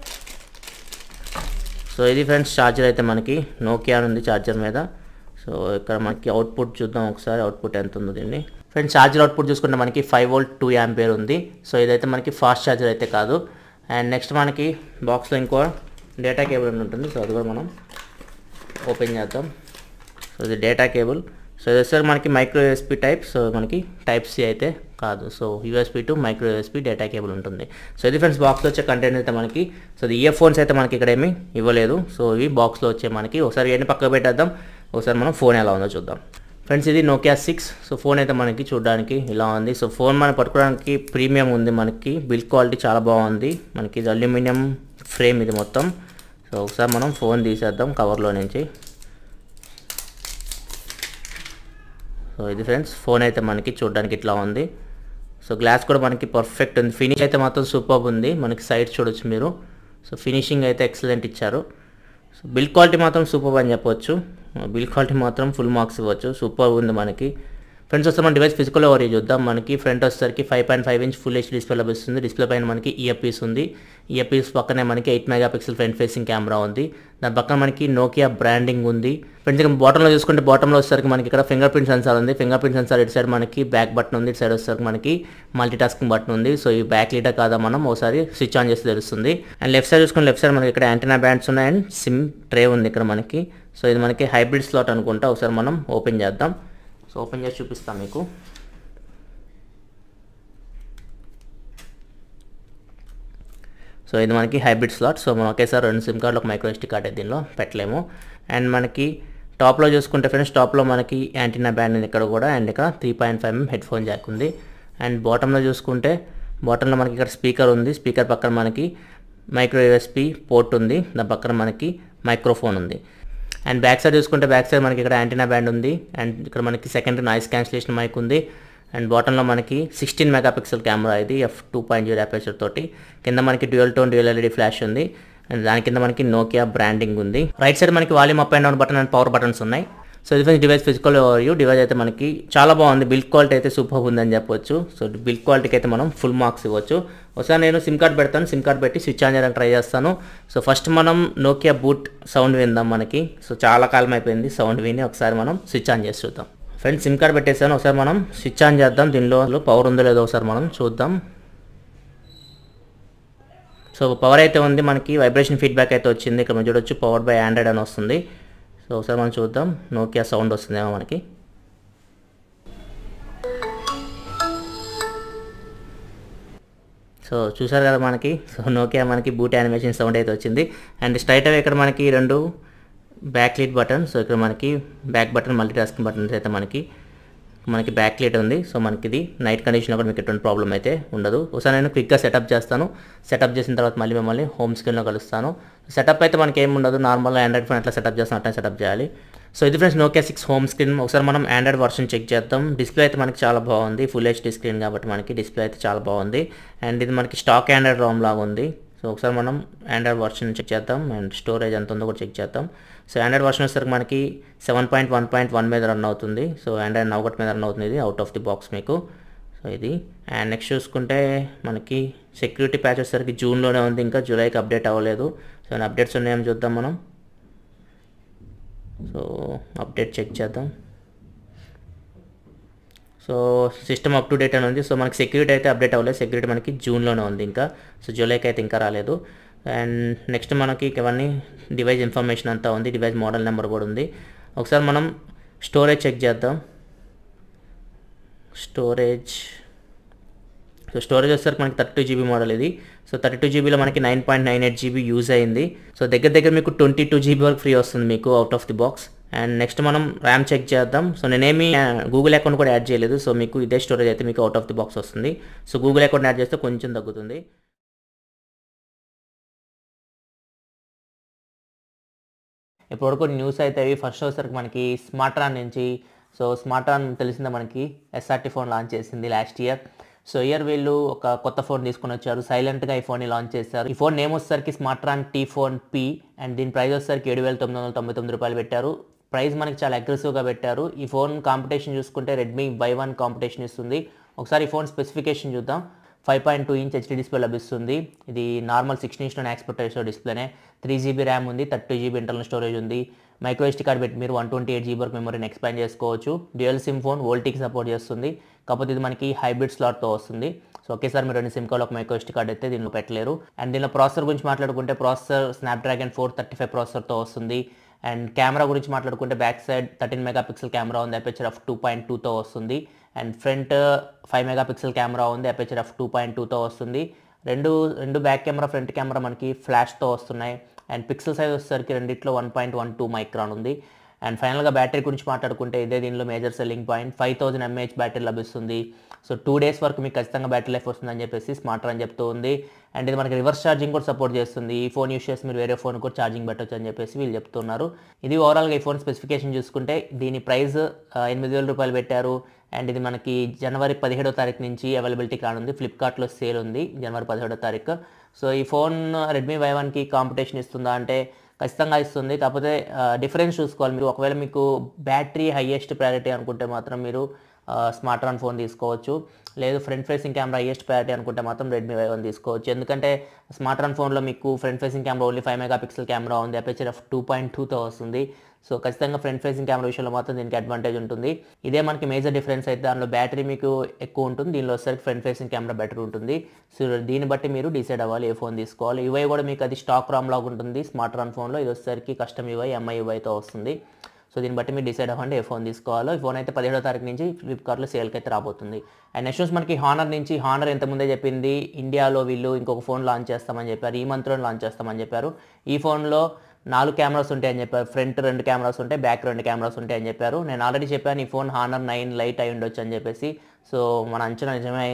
సో ఇది ఫ్రెండ్స్ ఛార్జర్ అయితే మనకి నోకియా ఉంది ఛార్జర్ మీద సో ఇక్కడ మనకి అవుట్పుట్ చూద్దాం ఒకసారి అవుట్పుట్ ఎంత ఉందో దీన్ని ఫ్రెండ్స్ ఛార్జర్ అవుట్పుట్ చూసుకుంటే మనకి ఫైవ్ వోల్ట్ టూ యాంపియర్ ఉంది సో ఇదైతే మనకి ఫాస్ట్ ఛార్జర్ అయితే కాదు అండ్ నెక్స్ట్ మనకి బాక్స్లో ఇంకో డేటా కేబుల్ అని ఉంటుంది సో అది కూడా మనం ఓపెన్ చేద్దాం సో ఇది డేటా కేబుల్ సో ఇది వచ్చేసరికి మనకి మైక్రో యూఎస్పీ టైప్ సో మనకి టైప్ సి అయితే కాదు so USB to micro USB data cable ఉంటుంది సో ఇది ఫ్రెండ్స్ బాక్స్లో వచ్చే కంటెంట్ అయితే మనకి సో ఇది ఇయర్ ఫోన్స్ అయితే మనకి ఇక్కడ ఏమీ ఇవ్వలేదు సో ఇవి బాక్స్లో వచ్చే మనకి ఒకసారి ఎన్ని పక్కకు పెట్టేద్దాం ఒకసారి మనం ఫోన్ ఎలా ఉందో చూద్దాం ఫ్రెండ్స్ ఇది నోకియా సిక్స్ సో ఫోన్ అయితే మనకి చూడడానికి ఇలా ఉంది సో ఫోన్ మనం పట్టుకోవడానికి ప్రీమియం ఉంది మనకి బిల్డ్ క్వాలిటీ చాలా బాగుంది మనకి ఇది అల్యూమినియం ఫ్రేమ్ ఇది మొత్తం సో ఒకసారి మనం ఫోన్ తీసేద్దాం కవర్లో నుంచి సో ఇది ఫ్రెండ్స్ ఫోన్ అయితే మనకి చూడడానికి ఇట్లా ఉంది సో గ్లాస్ కూడా మనకి పర్ఫెక్ట్ ఉంది ఫినిష్ అయితే మాత్రం సూపర్ ఉంది మనకి సైడ్ చూడొచ్చు మీరు సో ఫినిషింగ్ అయితే ఎక్సలెంట్ ఇచ్చారు సో బిల్ క్వాలిటీ మాత్రం సూపర్ అని చెప్పొచ్చు బిల్ క్వాలిటీ మాత్రం ఫుల్ మార్క్స్ ఇవ్వచ్చు సూపర్ ఉంది మనకి ఫ్రంట్ వస్తే మన డివైస్ ఫిజికల్ ఓవర్ చూద్దాం మనకి ఫ్రంట్ వచ్చేసరికి five point five inch full HD display లభిస్తుంది డిస్ప్లే పైన మనకి ఇయర్ పీస్ ఉంది ఇయర్ పీస్ పక్కనే మనకి eight mega pixel front facing camera ఉంది దాని పక్కన మనకి నోకియా బ్రాండింగ్ ఉంది ఫ్రెండ్స్ ఇక్కడ బాటంలో చూసుకుంటే బాటంలో వచ్చేసరికి మనకి ఇక్కడ ఫింగర్ ప్రింట్ సెన్సార్ ఉంది ఫింగర్ ప్రింట్ సెన్సార్ ఇటు సైడ్ మనకి బ్యాక్ బటన్ ఉంది ఇటు సైడ్ వచ్చేసరికి మనకి మల్టీ టాస్కింగ్ బటన్ ఉంది సో ఈ బ్యాక్ లీటర్ కాదా మనం ఒకసారి స్విచ్ ఆన్ చేస్తే తెలుస్తుంది అండ్ లెఫ్ట్ సైడ్ చూసుకుంటే లెఫ్ట్ సైడ్ మనకి ఇక్కడ యాంటీనా బ్యాండ్స్ ఉన్నాయి అండ్ సిమ్ ట్రే ఉంది ఇక్కడ మనకి సో ఇది మనకి హైబ్రిడ్ స్లాట్ అనుకుంటా ఒకసారి మనం ఓపెన్ చేద్దాం సో ఓపెన్ చేసి చూపిస్తాం మీకు సో ఇది మనకి హైబ్రిడ్ స్లాట్ సో మనం ఒకేసారి రెండు సిమ్ కార్డులు ఒక మైక్రో ఎస్టీ కార్డ్ అయితే దీనిలో పెట్టలేము అండ్ మనకి టాప్లో చూసుకుంటే ఫ్రెండ్స్ టాప్లో మనకి యాంటీనా బ్యాండ్ ఉంది ఇక్కడ కూడా అండ్ ఇక్కడ three point five mm head phone jack ఉంది అండ్ బాటంలో చూసుకుంటే బాటంలో మనకి ఇక్కడ స్పీకర్ ఉంది స్పీకర్ పక్కన మనకి మైక్రో యూఎస్పి పోర్ట్ ఉంది దాని పక్కన మనకి మైక్రోఫోన్ ఉంది అండ్ బ్యాక్ సైడ్ చూసుకుంటే బ్యాక్ సైడ్ మనకి ఇక్కడ యాంటీనా బ్యాండ్ ఉంది అండ్ ఇక్కడ మనకి సెకండరీ నాయిస్ క్యాన్సిలేషన్ మైక్ ఉంది అండ్ బాటంలో మనకి సిక్స్టీన్ మెగాపిక్సెల్ కెమెరా ఇది F two point zero aperture తోటి కింద మనకి dual tone dual LED flash ఉంది అండ్ దాని కింద మనకి నోకియా బ్రాండింగ్ ఉంది రైట్ సైడ్ మనకి volume up and down button and power buttons ఉన్నాయి సో ఇది డివైస్ ఫిజికల్ ఓవర్యూ డివైస్ అయితే మనకి చాలా బాగుంది బిల్డ్ క్వాలిటీ అయితే సూపర్ ఉందని చెప్పొచ్చు సో బిల్డ్ క్వాలిటీకి అయితే మనం ఫుల్ మార్క్స్ ఇవ్వచ్చు ఒకసారి నేను సిమ్ కార్డ్ పెడతాను సిమ్ కార్డ్ పెట్టి స్విచ్ ఆన్ చేయడానికి ట్రై చేస్తాను సో ఫస్ట్ మనం నోకియా బూట్ సౌండ్ విందాం మనకి సో చాలా కాలం అయిపోయింది సౌండ్ విని ఒకసారి మనం స్విచ్ ఆన్ చేసి చూద్దాం ఫ్రెండ్స్ సిమ్ కార్డ్ పెట్టేసాను ఒకసారి మనం స్విచ్ ఆన్ చేద్దాం దీనిలో పవర్ ఉందో లేదో ఒకసారి మనం చూద్దాం సో పవర్ అయితే ఉంది మనకి వైబ్రేషన్ ఫీడ్బ్యాక్ అయితే వచ్చింది ఇక్కడ మనం చూడొచ్చు పవర్ బై ఆండ్రాయిడ్ అని వస్తుంది సో ఒకసారి మనం చూద్దాం నోకియా సౌండ్ వస్తుందేమో మనకి సో చూసారు కదా మనకి సో నోకియా మనకి బూట్ యానిమేషన్ సౌండ్ అయితే వచ్చింది అండ్ స్ట్రైట్ అవే ఇక్కడ మనకి రెండు బ్యాక్ లీడ్ బటన్ సో ఇక్కడ మనకి back button multi tasking buttons అయితే మనకి మనకి బ్యాక్ లైట్ ఉంది సో మనకి ఇది నైట్ కండిషన్లో కూడా మీకు ఎటువంటి ప్రాబ్లం అయితే ఉండదు ఒకసారి నేను క్విక్గా సెటప్ చేస్తాను సెటప్ చేసిన తర్వాత మళ్ళీ మిమ్మల్ని హోమ్ స్క్రీన్లో కలుస్తాను సెటప్ అయితే మనకి ఏమి ఉండదు నార్మల్గా ఆండ్రాయిడ్ ఫోన్ ఎట్లా సెటప్ చేస్తాం అట్లా సెటప్ చేయాలి సో ఇది friends Nokia six home screen ఒకసారి మనం ఆండ్రాయిడ్ వర్షన్ చెక్ చేద్దాం డిస్ప్లే అయితే మనకి చాలా బాగుంది ఫుల్ హెచ్డీ స్క్రీన్ కాబట్టి మనకి డిస్ప్లే అయితే చాలా బాగుంది అండ్ ఇది మనకి స్టాక్ ఆండ్రాయిడ్ రోమ్ లాగా ఉంది సో ఒకసారి మనం ఆండ్రాయిడ్ వర్షన్ చెక్ చేద్దాం అండ్ స్టోరేజ్ ఎంత ఉందో కూడా చెక్ చేద్దాం సో ఆండ్రాయిడ్ వర్షన్ వచ్చేసరికి మనకి seven point one point one మీద రన్ అవుతుంది సో ఆండ్రాయిడ్ నవ్వకట్ మీద రన్ అవుతుంది ఇది అవుట్ ఆఫ్ ది బాక్స్ మీకు సో ఇది అండ్ నెక్స్ట్ చూసుకుంటే మనకి సెక్యూరిటీ ప్యాచ్ వచ్చేసరికి జూన్లోనే ఉంది ఇంకా జూలైకి అప్డేట్ అవ్వలేదు సో అప్డేట్స్ ఉన్నాయేమో చూద్దాం మనం సో అప్డేట్ చెక్ చేద్దాం so system up to date అని ఉంది సో మనకి సెక్యూరిటీ అయితే అప్డేట్ అవ్వలేదు సెక్యూరిటీ మనకి జూన్లోనే ఉంది ఇంకా సో జూలైకి అయితే ఇంకా రాలేదు అండ్ నెక్స్ట్ మనకి ఇవన్నీ డివైస్ ఇన్ఫర్మేషన్ అంతా ఉంది డివైస్ మోడల్ నెంబర్ కూడా ఉంది ఒకసారి మనం స్టోరేజ్ చెక్ చేద్దాం స్టోరేజ్ సో స్టోరేజ్ వచ్చేసరికి మనకి థర్టీ టూ జీబీ మోడల్ ఇది సో థర్టీ టూ జీబీలో మనకి nine point nine eight GB use అయింది సో దగ్గర దగ్గర మీకు ట్వంటీ టూ జీబీ వరకు ఫ్రీ వస్తుంది మీకు out of the box and next మనం ర్యామ్ చెక్ చేద్దాం సో నేనేమి గూగుల్ అకౌంట్ కూడా యాడ్ చేయలేదు సో మీకు ఇదే స్టోరేజ్ అయితే మీకు అవుట్ ఆఫ్ ది బాక్స్ వస్తుంది సో గూగుల్ అకౌంట్ యాడ్ చేస్తే కొంచెం తగ్గుతుంది ఇప్పటివరకు న్యూస్ అయితే అవి ఫస్ట్ వచ్చేసరికి మనకి స్మార్ట్రాన్ నుంచి సో స్మార్ట్రాన్ తెలిసిందే మనకి ఎస్ఆర్టీ ఫోన్ లాంచ్ చేసింది లాస్ట్ ఇయర్ సో ఇయర్ వీళ్ళు ఒక కొత్త ఫోన్ తీసుకొని వచ్చారు సైలెంట్గా ఈ ఫోన్ని లాంచ్ చేశారు ఈ ఫోన్ నేమ్ వచ్చేసరికి Smartron T phone P and దీని ప్రైస్ వచ్చేసరికి ఏడు వేల తొమ్మిది వందల తొంభై తొమ్మిది రూపాయలు పెట్టారు ప్రైస్ మనకి చాలా అగ్రెసివ్గా పెట్టారు ఈ ఫోన్ కాంపిటీషన్ చూసుకుంటే రెడ్మీ బై వన్ కాంపిటీషన్ ఇస్తుంది ఒకసారి ఈ ఫోన్ స్పెసిఫికేషన్ చూద్దాం five point two inch HD display లభిస్తుంది ఇది normal sixteen inch aspect ratio డిస్ప్లేనే త్రీ జీబీ ర్యామ్ ఉంది థర్టీ జీబీ ఇంటర్నల్ స్టోరేజ్ ఉంది మైక్రో ఎస్టీ కార్డ్ పెట్టి మీరు వన్ ట్వంటీ ఎయిట్ జీబీ వరకు మెమరీని ఎక్స్పాండ్ చేసుకోవచ్చు డ్యూయల్ సిమ్ ఫోన్ వోల్టీకి సపోర్ట్ చేస్తుంది కాకపోతే ఇది మనకి హైబ్రిడ్ స్లాట్తో వస్తుంది సో ఒకేసారి మీరు రెండు సిమ్ కార్డ్ ఒక మైక్రో ఎస్టీ కార్డ్ అయితే దీనిలో పెట్టలేరు అండ్ దీనిలో ప్రాసెసర్ గురించి మాట్లాడుకుంటే processor Snapdragon four thirty five ప్రాసెసర్తో వస్తుంది అండ్ కెమెరా గురించి మాట్లాడుకుంటే back side thirteen mega pixel camera ఉంది అపేచర్ ఆఫ్ టూ పాయింట్ టూతో వస్తుంది and front five mega pixel camera ఉంది అపేచర్ ఆఫ్ టూ పాయింట్ టూతో వస్తుంది రెండు రెండు బ్యాక్ కెమెరా ఫ్రంట్ కెమెరా మనకి ఫ్లాష్తో వస్తున్నాయి అండ్ పిక్సెల్ సైజ్ వచ్చేసరికి రెండిట్లో one point one two micron ఉంది అండ్ ఫైనల్గా బ్యాటరీ గురించి మాట్లాడుకుంటే ఇదే దీనిలో major selling point five thousand mAh battery లభిస్తుంది సో టూ డేస్ వరకు మీకు ఖచ్చితంగా బ్యాటరీ లైఫ్ వస్తుందని చెప్పేసి స్మార్ట్ అని చెప్తూ ఉంది అండ్ ఇది మనకి రివర్స్ ఛార్జింగ్ కూడా సపోర్ట్ చేస్తుంది ఈ ఫోన్ యూస్ చేసి మీరు వేరే ఫోన్ కూడా ఛార్జింగ్ పెట్టొచ్చు అని చెప్పేసి వీళ్ళు చెప్తున్నారు ఇది ఓవరాల్గా ఈ ఫోన్ స్పెసిఫికేషన్ చూసుకుంటే దీని ప్రైస్ ఎనిమిది వేల రూపాయలు పెట్టారు అండ్ ఇది మనకి జనవరి పదిహేడో తారీఖు నుంచి అవైలబిలిటీ కానుంది ఫ్లిప్కార్ట్లో సేల్ ఉంది జనవరి పదిహేడో తారీఖు సో ఈ ఫోన్ రెడ్మీ వై వన్కి కాంపిటీషన్ ఇస్తుందా అంటే ఖచ్చితంగా ఇస్తుంది కాకపోతే డిఫరెన్స్ చూసుకోవాలి మీరు ఒకవేళ మీకు బ్యాటరీ హైయెస్ట్ ప్రయారిటీ అనుకుంటే మాత్రం మీరు స్మార్ట్ రాన్ ఫోన్ తీసుకోవచ్చు లేదు front facing camera highest priority అనుకుంటే మాత్రం రెడ్మీ వై వన్ తీసుకోవచ్చు ఎందుకంటే స్మార్ట్ రాన్ ఫోన్లో మీకు front facing camera only five mega pixel camera ఉంది అపేచర్ ఆఫ్ టూ పాయింట్ టూతో వస్తుంది సో ఖచ్చితంగా ఫ్రంట్ ఫేసింగ్ కెమెరా విషయంలో మాత్రం దీనికి అడ్వాంటేజ్ ఉంటుంది ఇదే మనకి మేజర్ డిఫరెన్స్ అయితే దానిలో బ్యాటరీ మీకు ఎక్కువ ఉంటుంది దీనిలో వచ్చేసరికి ఫ్రంట్ ఫేసింగ్ కెమెరా బెటర్ ఉంటుంది సో దీన్ని బట్టి మీరు డిసైడ్ అవ్వాలి ఏ ఫోన్ తీసుకోవాలి యువై కూడా మీకు అది స్టాక్ రామ్ లాగా ఉంటుంది స్మార్ట్ రాన్ ఫోన్లో ఇది వచ్చేసరికి కస్టమ్ యువై ఎంఐ యువైతో వస్తుంది సో దీన్ని బట్టి మీరు డిసైడ్ అవ్వండి ఏ ఫోన్ తీసుకోవాలో ఈ ఫోన్ అయితే పదిహేడో తారీఖు నుంచి ఫ్లిప్కార్ట్లో సేల్కి అయితే రాబోతుంది అండ్ నెక్స్ట్ మనకి హానర్ నుంచి హానర్ ఎంతముందే చెప్పింది ఇండియాలో వీళ్ళు ఇంకొక ఫోన్ లాంచ్ చేస్తామని చెప్పారు ఈ మంత్లో లాంచ్ చేస్తామని చెప్పారు ఈ ఫోన్లో నాలుగు కెమెరాస్ ఉంటాయని చెప్పారు ఫ్రంట్ రెండు కెమెరాస్ ఉంటాయి బ్యాక్ రెండు కెమెరాస్ ఉంటాయని చెప్పారు నేను ఆల్రెడీ చెప్పాను ఈ ఫోన్ హానర్ నైన్ లైట్ అయి ఉండొచ్చు అని చెప్పేసి సో మన అంచనా నిజమే అయింది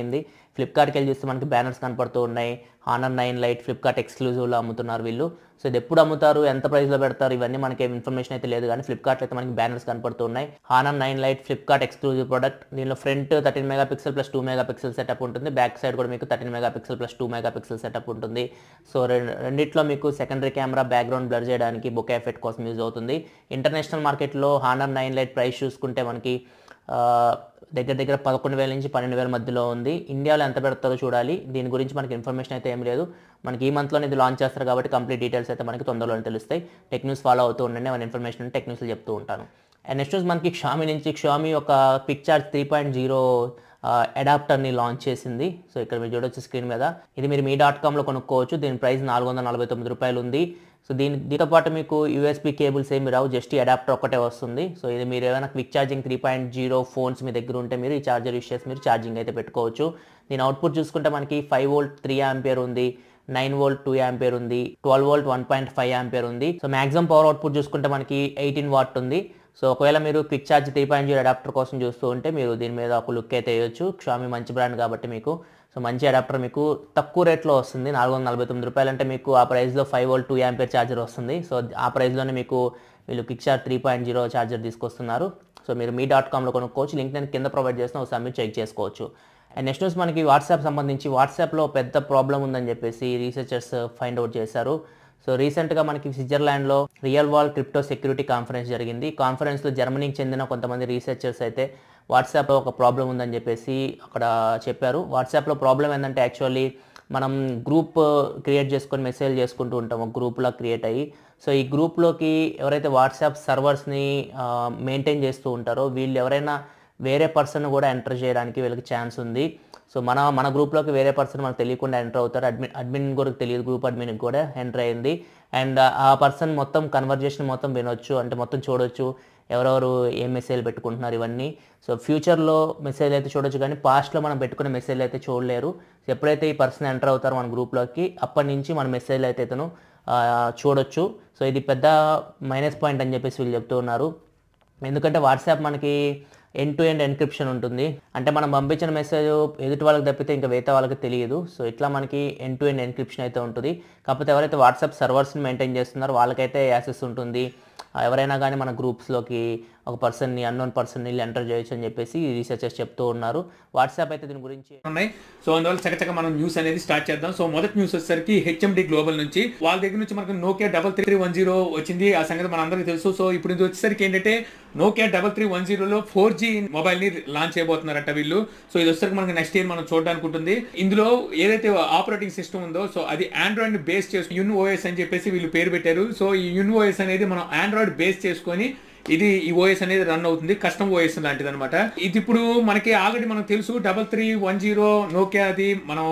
ఫ్లిప్కార్ట్కి వెళ్ళి చూస్తే మనకి బ్యానర్స్ కనపడుతూ ఉన్నాయి హానర్ నైన్ లైట్ ఫ్లిప్కార్ట్ ఎక్స్క్లూజివ్లో అమ్ముతున్నారు వీళ్ళు సో ఇది ఎప్పుడు అమ్ముతారు ఎంత ప్రైస్లో పెడతారు ఇవన్నీ మనకి ఇన్ఫర్మేషన్ అయితే లేదు కానీ ఫ్లిప్కార్ట్లో అయితే మనకి బ్యానర్స్ కనపడుతూ ఉన్నాయి Honor nine lite Flipkart exclusive product దీనిలో front thirteen mega megapixel plus two megapixel setup ఉంటుంది బ్యాక్ సైడ్ కూడా మీకు thirteen mega megapixel plus two megapixel setup ఉంటుంది సో రెండు రెండిట్లో మీకు సెకండరీ కెమెరా బ్యాక్గ్రౌండ్ బ్లర్ చేయడానికి బుక్ ఎఫెక్ట్ కోసం యూజ్ అవుతుంది ఇంటర్నేషనల్ మార్కెట్లో హానర్ నైన్ లైట్ ప్రైస్ చూసుకుంటే మనకి ఆ, దగ్గర దగ్గర పదకొండు వేల నుంచి పన్నెండు వేల మధ్యలో ఉంది ఇండియాలో ఎంత పెడతారో చూడాలి దీని గురించి మనకి ఇన్ఫర్మేషన్ అయితే ఏం లేదు మనకి ఈ మంత్లోనే ఇది లాంచ్ చేస్తారు కాబట్టి కంప్లీట్ డీటెయిల్స్ అయితే మనకి తొందరలోనే తెలుస్తాయి టెక్ న్యూస్ ఫాలో అవుతూ ఉండండి మన ఇన్ఫర్మేషన్ టెక్ న్యూస్లో చెప్తూ ఉంటాను అండ్ నెక్స్ట్ రోజు మనకి షామి నుంచి షామి ఒక పిక్చార్జ్ త్రీ పాయింట్ జీరో అడాప్టర్ని లాంచ్ చేసింది సో ఇక్కడ మీరు చూడొచ్చు స్క్రీన్ మీద ఇది మీరు మీ డాట్ కామ్లో కొనుక్కోవచ్చు దీని ప్రైస్ నాలుగు వందల నలభై తొమ్మిది రూపాయలు ఉంది సో దీని దీంతో పాటు మీకు యూఎస్బీ కేబుల్స్ ఏమి రావు జస్ట్ ఈ అడాప్టర్ ఒక్కటే వస్తుంది సో ఇది మీరు ఏమైనా quick charging three point zero phones మీ దగ్గర ఉంటే మీరు ఈ చార్జర్ యూస్ చేసి మీరు ఛార్జింగ్ అయితే పెట్టుకోవచ్చు దీని అవుట్పుట్ చూసుకుంటే మనకి ఫైవ్ వోల్ట్ త్రీ ఆంపియర్ ఉంది నైన్ వోల్ట్ టూ ఆంపియర్ ఉంది twelve volt one point five ampere ఉంది సో మాక్సిమం పవర్ అవుట్పుట్ చూసుకుంటే మనకి ఎయిటీన్ వాట్ ఉంది సో ఒకవేళ మీరు quick charge three point zero adapter కోసం చూస్తూ ఉంటే మీరు దీని మీద ఒక లుక్ అయితే వేయొచ్చు క్షామి మంచి బ్రాండ్ కాబట్టి మీకు సో మంచి అడాప్టర్ మీకు తక్కువ రేట్లో వస్తుంది నాలుగు వందల నలభై తొమ్మిది రూపాయలు అంటే మీకు ఆ ప్రైస్లో five volt two ampere charger వస్తుంది సో ఆ ప్రైస్లోనే మీకు వీళ్ళు quick charge three point zero charger తీసుకొస్తున్నారు సో మీరు మీ డాట్ కామ్లో కొనుక్కోవచ్చు లింక్ నేను కింద ప్రొవైడ్ చేసిన ఒకసారి మీరు చెక్ చేసుకోవచ్చు అండ్ నెక్స్ట్ న్యూస్ మనకి వాట్సాప్ సంబంధించి వాట్సాప్లో పెద్ద ప్రాబ్లం ఉందని చెప్పేసి రీసెర్చర్స్ ఫైండ్ అవుట్ చేశారు సో రీసెంట్గా మనకి స్విట్జర్లాండ్లో real world crypto security conference జరిగింది కాన్ఫరెన్స్లో జర్మనీకి చెందిన కొంతమంది రీసెర్చర్స్ అయితే వాట్సాప్లో ఒక ప్రాబ్లం ఉందని చెప్పేసి అక్కడ చెప్పారు వాట్సాప్లో ప్రాబ్లం ఏంటంటే యాక్చువల్లీ మనం గ్రూప్ క్రియేట్ చేసుకొని మెసేజ్ చేసుకుంటూ ఉంటాం ఒక గ్రూప్లో క్రియేట్ అయ్యి సో ఈ గ్రూప్లోకి ఎవరైతే వాట్సాప్ సర్వర్స్ని మెయింటైన్ చేస్తూ ఉంటారో వీళ్ళు ఎవరైనా వేరే పర్సన్ కూడా ఎంటర్ చేయడానికి వీళ్ళకి ఛాన్స్ ఉంది సో మన మన గ్రూప్లోకి వేరే పర్సన్ మనకు తెలియకుండా ఎంటర్ అవుతారు అడ్మిన్ అడ్మిన్ కూడా తెలియదు గ్రూప్ అడ్మిన్కి కూడా ఎంటర్ అయింది అండ్ ఆ పర్సన్ మొత్తం కన్వర్జేషన్ మొత్తం వినొచ్చు అంటే మొత్తం చూడొచ్చు ఎవరెవరు ఏ మెసేజ్ పెట్టుకుంటున్నారు ఇవన్నీ సో ఫ్యూచర్లో మెసేజ్ అయితే చూడొచ్చు కానీ పాస్ట్లో మనం పెట్టుకునే మెసేజ్ అయితే చూడలేరు ఎప్పుడైతే ఈ పర్సన్ ఎంటర్ అవుతారో మన గ్రూప్లోకి అప్పటి నుంచి మన మెసేజ్ అయితే ఇతను ఆ, చూడొచ్చు సో ఇది పెద్ద మైనస్ పాయింట్ అని చెప్పేసి వీళ్ళు చెప్తూ ఉన్నారు ఎందుకంటే వాట్సాప్ మనకి ఎండ్ టు ఎండ్ ఎన్క్రిప్షన్ ఉంటుంది అంటే మనం పంపించిన మెసేజ్ ఎదుటి వాళ్ళకి తప్పితే ఇంకా వేరే వాళ్ళకి తెలియదు సో ఇట్లా మనకి ఎండ్ టు ఎండ్ ఎన్క్రిప్షన్ అయితే ఉంటుంది కాకపోతే ఎవరైతే వాట్సాప్ సర్వర్స్ని మెయింటైన్ చేస్తున్నారో వాళ్ళకైతే యాక్సెస్ ఉంటుంది ఆ, ఎవరైనా కానీ మన గ్రూప్స్లోకి ఒక పర్సన్ని అన్నోన్ పర్సన్ని ఎంటర్ చేయొచ్చు అని చెప్పేసి రీసెర్చర్స్ చెప్తూ ఉన్నారు వాట్సాప్ అయితే దీని గురించి ఉన్నాయి సో అందువల్ల చకచక మనం న్యూస్ అనేది స్టార్ట్ చేద్దాం సో మొదటి న్యూస్ వచ్చేసరికి హెచ్ఎండి గ్లోబల్ నుంచి వాళ్ళ దగ్గర నుంచి మనకు Nokia double three one zero వచ్చింది ఆ సంగతి మనందరికీ తెలుసు సో ఇప్పుడు ఇది వచ్చేసరికి ఏంటంటే నోకియా డబల్ త్రీ వన్ జీరోలో ఫోర్ జీ మొబైల్ ని లాంచ్ చేయబోతున్నారట వీళ్ళు సో ఇది వచ్చేసరికి మనకి నెక్స్ట్ ఇయర్ మనం చూడడానికి ఉంటుంది ఇందులో ఏదైతే ఆపరేటింగ్ సిస్టమ్ ఉందో సో అది ఆండ్రాయిడ్ ని బేస్ చేసుకుని యున్ ఓఎస్ అని చెప్పేసి వీళ్ళు పేరు పెట్టారు సో ఈ యున్ ఓఎస్ అనేది మనం ఆండ్రాయిడ్ బేస్ చేసుకొని ఇది ఈ ఓఎస్ అనేది రన్ అవుతుంది కస్టమ్ ఓఎస్ లాంటిది అనమాట ఇది ఇప్పుడు మనకి ఆల్రెడీ మనకు తెలుసు double three one zero Nokia అది మనం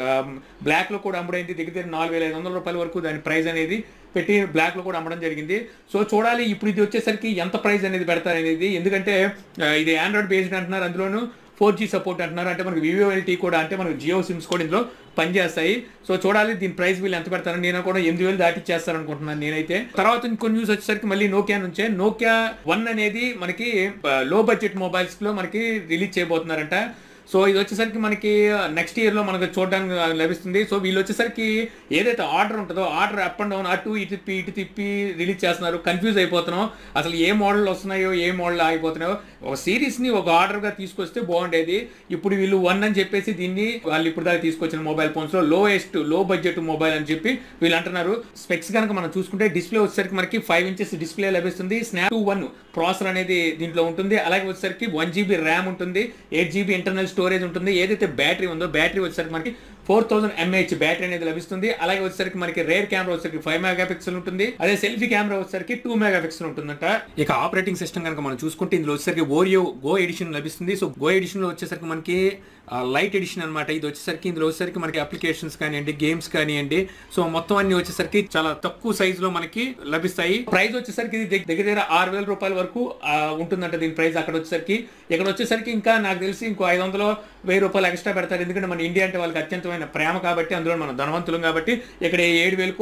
బ్లాక్ లో కూడా అమ్ముడైంది దగ్గర దగ్గర నాలుగు వేల ఐదు వందల రూపాయల వరకు దాని ప్రైస్ అనేది పెట్టి బ్లాక్ లో కూడా అమ్మడం జరిగింది సో చూడాలి ఇప్పుడు ఇది వచ్చేసరికి ఎంత ప్రైస్ అనేది పెడతారు అనేది ఎందుకంటే ఆ, ఇది ఆండ్రాయిడ్ బేస్డ్ అంటున్నారు అందులోను ఫోర్ జీ సపోర్ట్ అంటున్నారు అంటే మనకి వివోఎల్టీ కూడా అంటే మనకి జియో సిమ్స్ కూడా ఇందులో పనిచేస్తాయి సో చూడాలి దీని ప్రైస్ వీళ్ళు ఎంత పెడతారు నేను కూడా ఎనిమిది వేలు దాటిచ్చేస్తారు అనుకుంటున్నాను నేనైతే తర్వాత ఇంకో న్యూస్ వచ్చేసరికి మళ్ళీ నోకియా నుంచే నోకియా వన్ అనేది మనకి లో బడ్జెట్ మొబైల్స్ లో మనకి రిలీజ్ చేయబోతున్నారంట సో ఇది వచ్చేసరికి మనకి నెక్స్ట్ ఇయర్ లో మనకు చూడడానికి లభిస్తుంది సో వీళ్ళు వచ్చేసరికి ఏదైతే ఆర్డర్ ఉంటుందో ఆర్డర్ అప్ అండ్ డౌన్ అటు ఇటు తిప్పి ఇటు తిప్పి రిలీజ్ చేస్తున్నారు కన్ఫ్యూజ్ అయిపోతున్నాం అసలు ఏ మోడల్ వస్తున్నాయో ఏ మోడల్ ఆగిపోతున్నాయో ఒక సిరీస్ ని ఒక ఆర్డర్ గా తీసుకొస్తే బాగుండేది ఇప్పుడు వీళ్ళు వన్ అని చెప్పేసి దీన్ని వాళ్ళు ఇప్పుడు దాకా తీసుకొచ్చిన మొబైల్ ఫోన్స్ లో లోయెస్ట్ లో బడ్జెట్ మొబైల్ అని చెప్పి వీళ్ళు అంటున్నారు స్పెక్స్ కనుక మనం చూసుకుంటే డిస్ప్లే వచ్చేసరికి మనకి ఫైవ్ ఇంచెస్ డిస్ప్లే లభిస్తుంది స్నాప్ టూ వన్ ప్రాసెసర్ అనేది దీంట్లో ఉంటుంది అలాగే వచ్చేసరికి వన్ జీబీ ర్యామ్ ఉంటుంది ఎయిట్ జీబీ ఇంటర్నల్ స్టోరేజ్ ఉంటుంది ఏదైతే బ్యాటరీ ఉందో బ్యాటరీ వచ్చేసరికి మనకి ఫోర్ థౌసండ్ ఎంఏహెచ్ బ్యాటరీ అనేది లభిస్తుంది అలాగే వచ్చేసరికి మనకి రేర్ కెమెరా వచ్చేసరికి ఫైవ్ మెగా పిక్సెల్ ఉంటుంది అదే సెల్ఫీ కెమెరా వచ్చేసరికి టూ మెగా పిక్సెల్ ఉంటుందంట ఇక ఆపరేటింగ్ సిస్టమ్ కనుక మనం చూసుకుంటే ఇందులో వచ్చేసరికి ఓరియో గో ఎడిషన్ లభిస్తుంది సో గో ఎడిషన్ లో వచ్చేసరికి మనకి లైట్ ఎడిషన్ అన్నమాట ఇది వచ్చేసరికి ఇందులో వచ్చేసరికి మనకి అప్లికేషన్స్ కానివ్వండి గేమ్స్ కానివ్వండి సో మొత్తం అన్ని వచ్చేసరికి చాలా తక్కువ సైజ్ లో మనకి లభిస్తాయి ప్రైస్ వచ్చేసరికి ఇది దగ్గర దగ్గర ఆరు వేల రూపాయల వరకు ఆ, ఉంటుందంట దీని ప్రైస్ అక్కడ వచ్చేసరికి ఇక్కడ వచ్చేసరికి ఇంకా నాకు తెలిసి ఇంకో ఐదు వందలు వెయ్యి రూపాయలు ఎక్స్ట్రా పెడతారు ఎందుకంటే మన ఇండియా అంటే వాళ్ళకి అత్యంతమైన ప్రేమ కాబట్టి అందులో మనం ధనవంతులం కాబట్టి ఇక్కడ ఏడు వేలకో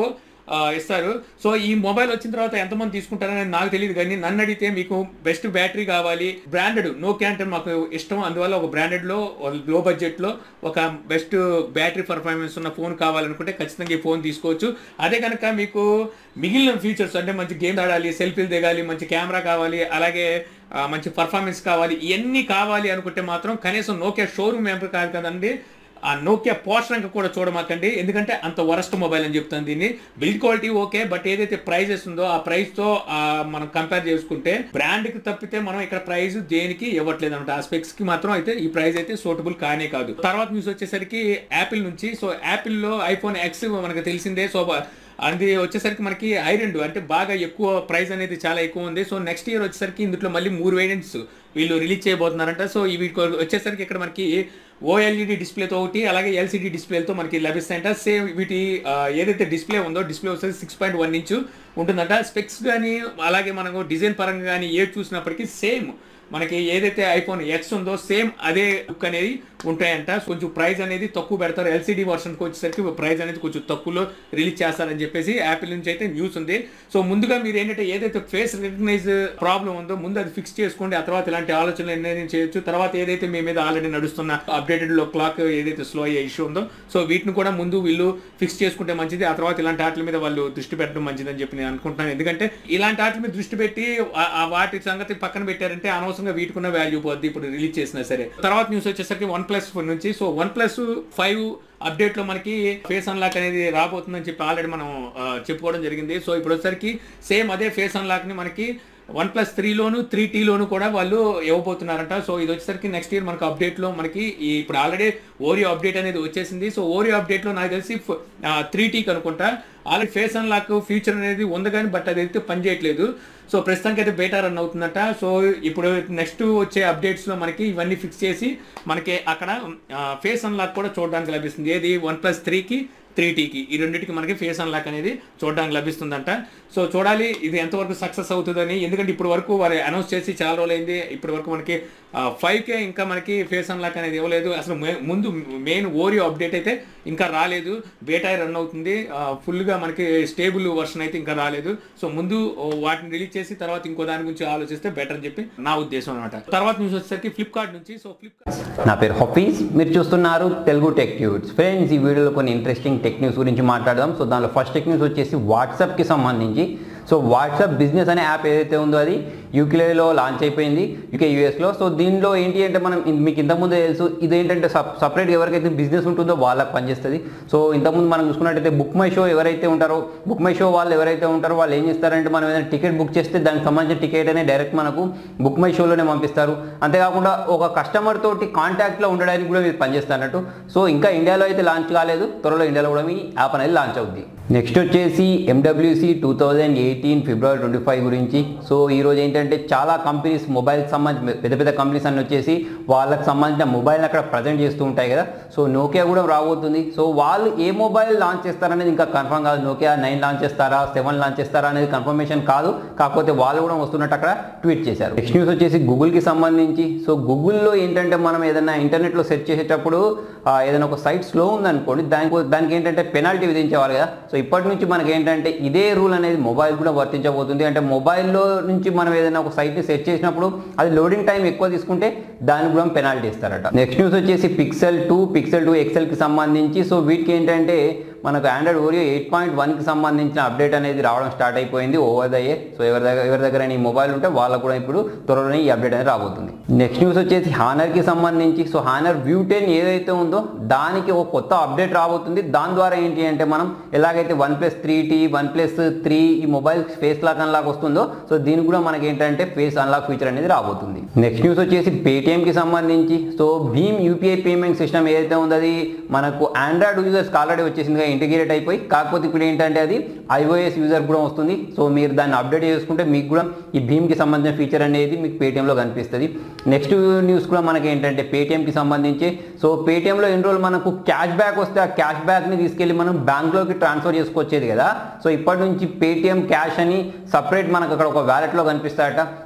ఆ, ఇస్తారు సో ఈ మొబైల్ వచ్చిన తర్వాత ఎంతమంది తీసుకుంటారని నాకు తెలియదు కానీ నన్ను అడిగితే మీకు బెస్ట్ బ్యాటరీ కావాలి బ్రాండెడ్ నోకియా అంటే మాకు ఇష్టం అందువల్ల ఒక బ్రాండెడ్ లో లో బడ్జెట్ లో ఒక బెస్ట్ బ్యాటరీ పర్ఫార్మెన్స్ ఉన్న ఫోన్ కావాలనుకుంటే ఖచ్చితంగా ఈ ఫోన్ తీసుకోవచ్చు అదే కనుక మీకు మిగిలిన ఫీచర్స్ అంటే మంచి గేమ్ ఆడాలి సెల్ఫీలు దిగాలి మంచి కెమెరా కావాలి అలాగే ఆ, మంచి పర్ఫార్మెన్స్ కావాలి ఇవన్నీ కావాలి అనుకుంటే మాత్రం కనీసం నోకియా షోరూమ్ ఏం కాదు కదండి ఆ నోకియా పోస్టర్కి కూడా చూడమాకండి ఎందుకంటే అంత వరస్ట్ మొబైల్ అని చెప్తాను దీన్ని బిల్డ్ క్వాలిటీ ఓకే బట్ ఏదైతే ప్రైజెస్ ఉందో ఆ ప్రైస్ తో ఆ, మనం కంపేర్ చేసుకుంటే బ్రాండ్ కి తప్పితే మనం ఇక్కడ ప్రైస్ దేనికి ఇవ్వట్లేదు అనమాట ఆ స్పెక్స్ కి మాత్రం అయితే ఈ ప్రైస్ అయితే సూటబుల్ కానే కాదు తర్వాత న్యూస్ వచ్చేసరికి యాపిల్ నుంచి సో యాపిల్ లో ఐఫోన్ ఎక్స్ మనకు తెలిసిందే సో అది వచ్చేసరికి మనకి ఐరెండ్ అంటే బాగా ఎక్కువ ప్రైస్ అనేది చాలా ఎక్కువ ఉంది సో నెక్స్ట్ ఇయర్ వచ్చేసరికి ఇందులో మళ్ళీ మూడు వేరియంట్స్ వీళ్ళు రిలీజ్ చేయబోతున్నారంట సో ఇవి వచ్చేసరికి ఇక్కడ మనకి ఓఎల్ఈడి డిస్ప్లేతో ఒకటి అలాగే ఎల్సిడి డిస్ప్లేతో మనకి లభిస్తాయంట సేమ్ వీటి ఆ, ఏదైతే డిస్ప్లే ఉందో డిస్ప్లే వచ్చేసి సిక్స్ పాయింట్ వన్ ఇంచు ఉంటుందంట స్పెక్స్ కానీ అలాగే మనకు డిజైన్ పరంగా కానీ ఏది చూసినప్పటికీ సేమ్ మనకి ఏదైతే ఐఫోన్ ఎక్స్ ఉందో సేమ్ అదే లుక్ అనేది ఉంటాయంట కొంచెం ప్రైస్ అనేది తక్కువ పెడతారు ఎల్సిడి వర్షన్కి వచ్చేసరికి ప్రైస్ అనేది కొంచెం తక్కువలో రిలీజ్ చేస్తారని చెప్పేసి యాపిల్ నుంచి అయితే న్యూస్ ఉంది సో ముందుగా మీరు ఏంటంటే ఏదైతే ఫేస్ రికగ్నైజ్ ప్రాబ్లం ఉందో ముందు అది ఫిక్స్ చేసుకోండి ఆ తర్వాత ఇలాంటి ఆలోచనలు ఎన్నైనా చేయొచ్చు తర్వాత ఏదైతే మీ మీద ఆల్రెడీ నడుస్తున్న అప్డేటెడ్ లో క్లాక్ ఏదైతే స్లో అయ్యే ఇష్యూ ఉందో సో వీటిని కూడా ముందు వీళ్ళు ఫిక్స్ చేసుకుంటే మంచిది ఆ తర్వాత ఇలాంటి ఆటల మీద వాళ్ళు దృష్టి పెట్టడం మంచిది అని చెప్పి నేను అనుకుంటున్నాను ఎందుకంటే ఇలాంటి ఆటల మీద దృష్టి పెట్టి ఆ- ఆ వాటి సంగతి పక్కన పెట్టారంటే అనవసరంగా వీటికున్న వాల్యూ పోద్ది ఇప్పుడు రిలీజ్ చేసినా సరే తర్వాత న్యూస్ వచ్చేసరికి వన్ ప్లస్ నుంచి so one plus five update లో మనకి ఫేస్ అన్లాక్ అనేది రాబోతుందని చెప్పి ఆల్రెడీ మనం ఆ, చెప్పుకోవడం జరిగింది సో ఇప్పుడు వచ్చేసరికి సేమ్ అదే ఫేస్ అన్లాక్ ని మనకి వన్ ప్లస్ త్రీలోను త్రీ టీలోను కూడా వాళ్ళు ఇవ్వబోతున్నారంట సో ఇది వచ్చేసరికి నెక్స్ట్ ఇయర్ మనకు అప్డేట్ లో మనకి ఈ ఇప్పుడు ఆల్రెడీ ఓరియో అప్డేట్ అనేది వచ్చేసింది సో ఓరియో అప్డేట్ లో నాకు తెలిసి త్రీ టీకి అనుకుంటా ఆల్రెడీ ఫేస్ అన్లాక్ ఫీచర్ అనేది ఉంది కానీ బట్ అది అయితే పనిచేయట్లేదు సో ప్రస్తుతానికి అయితే బేటా రన్ అవుతుందట సో ఇప్పుడు నెక్స్ట్ వచ్చే అప్డేట్స్ లో మనకి ఇవన్నీ ఫిక్స్ చేసి మనకి అక్కడ ఫేస్ అన్లాక్ కూడా చూడడానికి లభిస్తుంది ఏది వన్ ప్లస్ త్రీకి త్రీ టీకి ఈ రెండింటికి మనకి ఫేస్ అన్లాక్ అనేది చూడడానికి లభిస్తుందంట సో చూడాలి ఇది ఎంతవరకు సక్సెస్ అవుతుందని ఎందుకంటే ఇప్పటి వరకు వారు అనౌన్స్ చేసి చాలా రోజులైంది ఇప్పటి వరకు మనకి ఫైవ్ కే ఇంకా మనకి ఫేస్ అన్లాక్ అనేది ఇవ్వలేదు అసలు మే- ముందు మెయిన్ ఓరియో అప్డేట్ అయితే ఇంకా రాలేదు బేటా రన్ అవుతుంది ఫుల్గా మనకి స్టేబుల్ వర్షన్ అయితే ఇంకా రాలేదు సో ముందు ఓ, వాటిని రిలీజ్ చేసి తర్వాత ఇంకో దాని గురించి ఆలోచిస్తే బెటర్ అని చెప్పి నా ఉద్దేశం అనమాట తర్వాత న్యూస్ వచ్చేసరికి ఫ్లిప్కార్ట్ నుంచి సో ఫ్లిప్కార్ట్ నా పేరు హఫీజ్ మీరు చూస్తున్నారు తెలుగు టెక్ న్యూస్ ఫ్రెండ్స్ ఈ వీడియోలో కొన్ని ఇంట్రెస్టింగ్ టెక్ న్యూస్ గురించి మాట్లాడదాం సో దానిలో ఫస్ట్ టెక్ న్యూస్ వచ్చేసి వాట్సాప్కి సంబంధించి సో వాట్సాప్ బిజినెస్ అనే యాప్ ఏదైతే ఉందో అది యూకేలో లాంచ్ అయిపోయింది యూకే యూఎస్లో సో దీనిలో ఏంటి అంటే మనం ఇన్- మీకు ఇంతకుముందు తెలుసు ఇదేంటంటే సపరేట్ ఎవరికైతే బిజినెస్ ఉంటుందో వాళ్ళకి పనిచేస్తుంది సో ఇంతకుముందు మనం చూసుకున్నట్టయితే బుక్ మై షో ఎవరైతే ఉంటారో బుక్ మై షో వాళ్ళు ఎవరైతే ఉంటారో వాళ్ళు ఏం చేస్తారంటే మనం ఏదైనా టికెట్ బుక్ చేస్తే దానికి సంబంధించిన టికెట్ అనేది డైరెక్ట్ మనకు బుక్ మై షోలోనే పంపిస్తారు అంతేకాకుండా ఒక కస్టమర్ తోటి కాంటాక్ట్లో ఉండడానికి కూడా మీరు పనిచేస్తారన్నట్టు సో ఇంకా ఇండియాలో అయితే లాంచ్ కాలేదు త్వరలో ఇండియాలో కూడా మీ యాప్ అనేది లాంచ్ అవుద్ది నెక్స్ట్ వచ్చేసి ఎండబ్ల్యూసి టూ థౌజండ్ ఎయిటీన్ ఫిబ్రవరి ట్వంటీ ఫైవ్ గురించి సో ఈరోజు ఏంటంటే చాలా కంపెనీస్ మొబైల్కి సంబంధించి పెద్ద పెద్ద కంపెనీస్ అన్ని వచ్చేసి వాళ్ళకి సంబంధించిన మొబైల్ అక్కడ ప్రజెంట్ చేస్తూ ఉంటాయి కదా సో నోకియా కూడా రాబోతుంది సో వాళ్ళు ఏ మొబైల్ లాంచ్ చేస్తారనేది ఇంకా కన్ఫర్మ్ కాదు నోకియా నైన్ లాంచ్ చేస్తారా సెవెన్ లాంచ్ చేస్తారా అనేది కన్ఫర్మేషన్ కాదు కాకపోతే వాళ్ళు కూడా వస్తున్నట్టు అక్కడ ట్వీట్ చేశారు నెక్స్ట్ న్యూస్ వచ్చేసి గూగుల్కి సంబంధించి సో గూగుల్లో ఏంటంటే మనం ఏదైనా ఇంటర్నెట్లో సెర్చ్ చేసేటప్పుడు ఆ, ఏదైనా ఒక సైట్ స్లో ఉందనుకోండి దానికి దానికి ఏంటంటే పెనాల్టీ విధించేవారు కదా సో ఇప్పటి నుంచి మనకి ఏంటంటే ఇదే రూల్ అనేది మొబైల్ కూడా వర్తించబోతుంది అంటే మొబైల్లో నుంచి మనం ఏదైనా ఒక సైట్ని సెర్చ్ చేసినప్పుడు అది లోడింగ్ టైం ఎక్కువ తీసుకుంటే దానికి కూడా పెనాల్టీ ఇస్తారట నెక్స్ట్ న్యూస్ వచ్చేసి పిక్సెల్ టూ పిక్సెల్ టూ ఎక్సెల్కి సంబంధించి సో వీటికి ఏంటంటే మనకు ఆండ్రాయిడ్ ఓరియో ఎయిట్ పాయింట్ వన్కి సంబంధించిన అప్డేట్ అనేది రావడం స్టార్ట్ అయిపోయింది ఓవర్ ద ఇయర్ సో ఎవరి దగ్గర ఎవరి దగ్గర ఈ మొబైల్ ఉంటే వాళ్ళకు కూడా ఇప్పుడు త్వరలోనే ఈ అప్డేట్ అనేది రాబోతుంది నెక్స్ట్ న్యూస్ వచ్చేసి హానర్కి సంబంధించి సో హానర్ వ్యూ టెన్ ఏదైతే ఉందో దానికి ఒక కొత్త అప్డేట్ రాబోతుంది దాని ద్వారా ఏంటి అంటే మనం ఎలాగైతే one plus three T one plus three ఈ మొబైల్ ఫేస్ లాక్ అన్లాక్ వస్తుందో సో దీనికి కూడా మనకి ఏంటంటే ఫేస్ అన్లాక్ ఫీచర్ అనేది రాబోతుంది నెక్స్ట్ న్యూస్ వచ్చేసి పేటిఎంకి సంబంధించి సో భీమ్ యూపీఐ పేమెంట్ సిస్టమ్ ఏదైతే ఉందో అది మనకు ఆండ్రాయిడ్ యూజర్స్కి ఆల్రెడీ వచ్చేసిందిగా ఇంటిగ్రేట్ అయిపోయి కాకపోతే ఇప్పుడు ఏంటంటే అది ఐఓఎస్ యూజర్ కూడా వస్తుంది సో మీరు దాన్ని అప్డేట్ చేసుకుంటే మీకు కూడా ఈ భీమ్కి సంబంధించిన ఫీచర్ అనేది మీకు పేటిఎంలో కనిపిస్తుంది నెక్స్ట్ న్యూస్ కూడా మనకి ఏంటంటే పేటిఎంకి సంబంధించి సో పేటిఎంలో ఎన్ని రోజులు మనకు క్యాష్ బ్యాక్ వస్తే ఆ క్యాష్ బ్యాక్ని తీసుకెళ్ళి మనం బ్యాంక్లోకి ట్రాన్స్ఫర్ చేసుకొచ్చేది కదా సో ఇప్పటి నుంచి పేటిఎం క్యాష్ అని సపరేట్ మనకు అక్కడ ఒక వ్యాలెట్లో కనిపిస్తాయట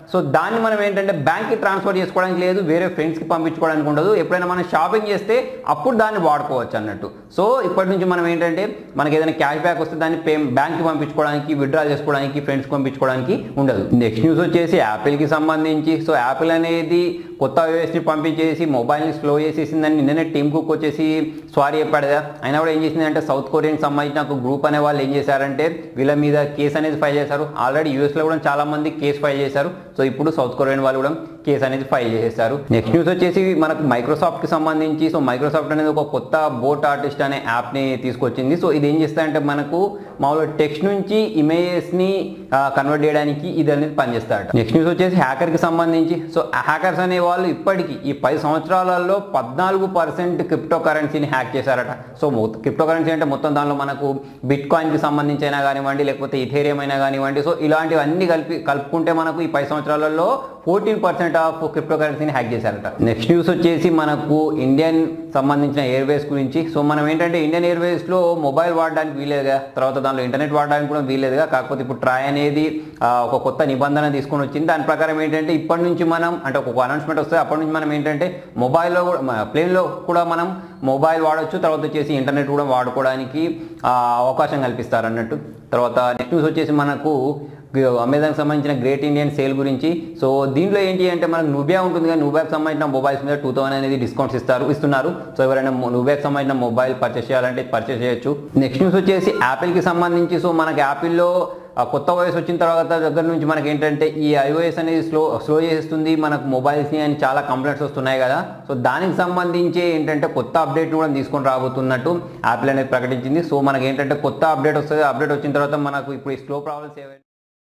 సో దాన్ని మనం ఏంటంటే బ్యాంక్కి ట్రాన్స్ఫర్ చేసుకోవడానికి లేదు వేరే ఫ్రెండ్స్కి పంపించుకోవడానికి ఉండదు ఎప్పుడైనా మనం షాపింగ్ చేస్తే అప్పుడు దాన్ని వాడుకోవచ్చు అన్నట్టు సో ఇప్పటి నుంచి మనం ఏంటంటే మనకి ఏదైనా క్యాష్ బ్యాక్ వస్తే దాన్ని పే బ్యాంక్కి పంపించుకోవడానికి విత్డ్రా చేసుకోవడానికి ఫ్రెండ్స్కి పంపించుకోవడానికి ఉండదు నెక్స్ట్ న్యూస్ వచ్చేసి యాపిల్కి సంబంధించి సో యాపిల్ అనేది కొత్త ని పంపించేసి మొబైల్ని స్లో చేసేసిందని నిన్ననే టీమ్ కుక్ వచ్చేసి సారీ చెప్పాడు కదా అయినా కూడా ఏం చేసిందంటే సౌత్ కొరియాకి సంబంధించిన ఒక గ్రూప్ అనే వాళ్ళు ఏం చేశారంటే వీళ్ళ మీద కేసు అనేది ఫైల్ చేశారు ఆల్రెడీ యూఎస్లో కూడా చాలా మంది కేసు ఫైల్ చేశారు సో ఇప్పుడు సౌత్ కొరియన్ వాళ్ళు కూడా కేసు అనేది ఫైల్ చేసేసారు నెక్స్ట్ న్యూస్ వచ్చేసి మనకు మైక్రోసాఫ్ట్ కి సంబంధించి సో మైక్రోసాఫ్ట్ అనేది ఒక కొత్త బోట్ ఆర్టిస్ట్ అనే యాప్ ని తీసుకొచ్చింది సో ఇది ఏం చేస్తారంటే మనకు మామూలుగా టెక్స్ట్ నుంచి ఇమేజెస్ ని కన్వర్ట్ చేయడానికి ఇది అనేది పనిచేస్తాడు నెక్స్ట్ న్యూస్ వచ్చేసి హ్యాకర్ కి సంబంధించి సో హ్యాకర్స్ అనే వాళ్ళు ఇప్పటికీ ఈ పది సంవత్సరాలలో పద్నాలుగు పర్సెంట్ క్రిప్టో కరెన్సీని హ్యాక్ చేశారట సో క్రిప్టో కరెన్సీ అంటే మొత్తం దానిలో మనకు బిట్ కాయిన్ కి సంబంధించి అయినా కానివ్వండి లేకపోతే ఇథేరియం అయినా కానివ్వండి సో ఇలాంటివన్నీ కలిపి కలుపుకుంటే మనకు ఈ పది సంవత్సరాలలో ఫోర్టీన్ పర్సెంట్ ఆఫ్ క్రిప్టో కరెన్సీని హ్యాక్ చేశారట నెక్స్ట్ న్యూస్ వచ్చేసి మనకు ఇండియన్ సంబంధించిన ఎయిర్వేస్ గురించి సో మనం ఏంటంటే ఇండియన్ ఎయిర్వేస్ లో మొబైల్ వాడడానికి వీలేదుగా తర్వాత దానిలో ఇంటర్నెట్ వాడడానికి కూడా వీలేదుగా కాకపోతే ఇప్పుడు ట్రాయ్ అనేది ఆ, ఒక కొత్త నిబంధన తీసుకొని వచ్చింది దాని ప్రకారం ఏంటంటే ఇప్పటి నుంచి మనం అంటే ఒక అనౌన్స్మెంట్ వస్తే అప్పటి నుంచి మనం ఏంటంటే మొబైల్లో కూడా ప్లేన్లో కూడా మనం మొబైల్ వాడొచ్చు తర్వాత వచ్చేసి ఇంటర్నెట్ కూడా వాడుకోవడానికి ఆ, అవకాశం కల్పిస్తారు అన్నట్టు తర్వాత నెక్స్ట్ న్యూస్ వచ్చేసి మనకు అమెజాన్కి సంబంధించిన గ్రేట్ ఇండియన్ సేల్ గురించి సో దీంట్లో ఏంటి అంటే మనకు నుబియా ఉంటుంది కానీ నుబియాకి సంబంధించిన మొబైల్స్ మీద టూ థౌసండ్ అనేది డిస్కౌంట్స్ ఇస్తారు ఇస్తున్నారు సో ఎవరైనా నుబియాకి సంబంధించిన మొబైల్ పర్చేస్ చేయాలంటే పర్చేస్ చేయొచ్చు నెక్స్ట్ న్యూస్ వచ్చేసి యాపిల్కి సంబంధించి సో మనకి యాపిల్లో ఆ కొత్త ఓఎస్ వచ్చిన తర్వాత దగ్గర నుంచి మనకి ఏంటంటే ఈ ఐఓఎస్ అనేది స్లో స్లో చేస్తుంది మనకు మొబైల్స్ని అని చాలా కంప్లైంట్స్ వస్తున్నాయి కదా సో దానికి సంబంధించి ఏంటంటే కొత్త అప్డేట్ కూడా తీసుకొని రాబోతున్నట్టు యాపిల్ అనేది ప్రకటించింది సో మనకి ఏంటంటే కొత్త అప్డేట్ వస్తుంది అప్డేట్ వచ్చిన తర్వాత మనకు ఇప్పుడు ఈ స్లో ప్రాబ్లమ్స్ ఏవైనా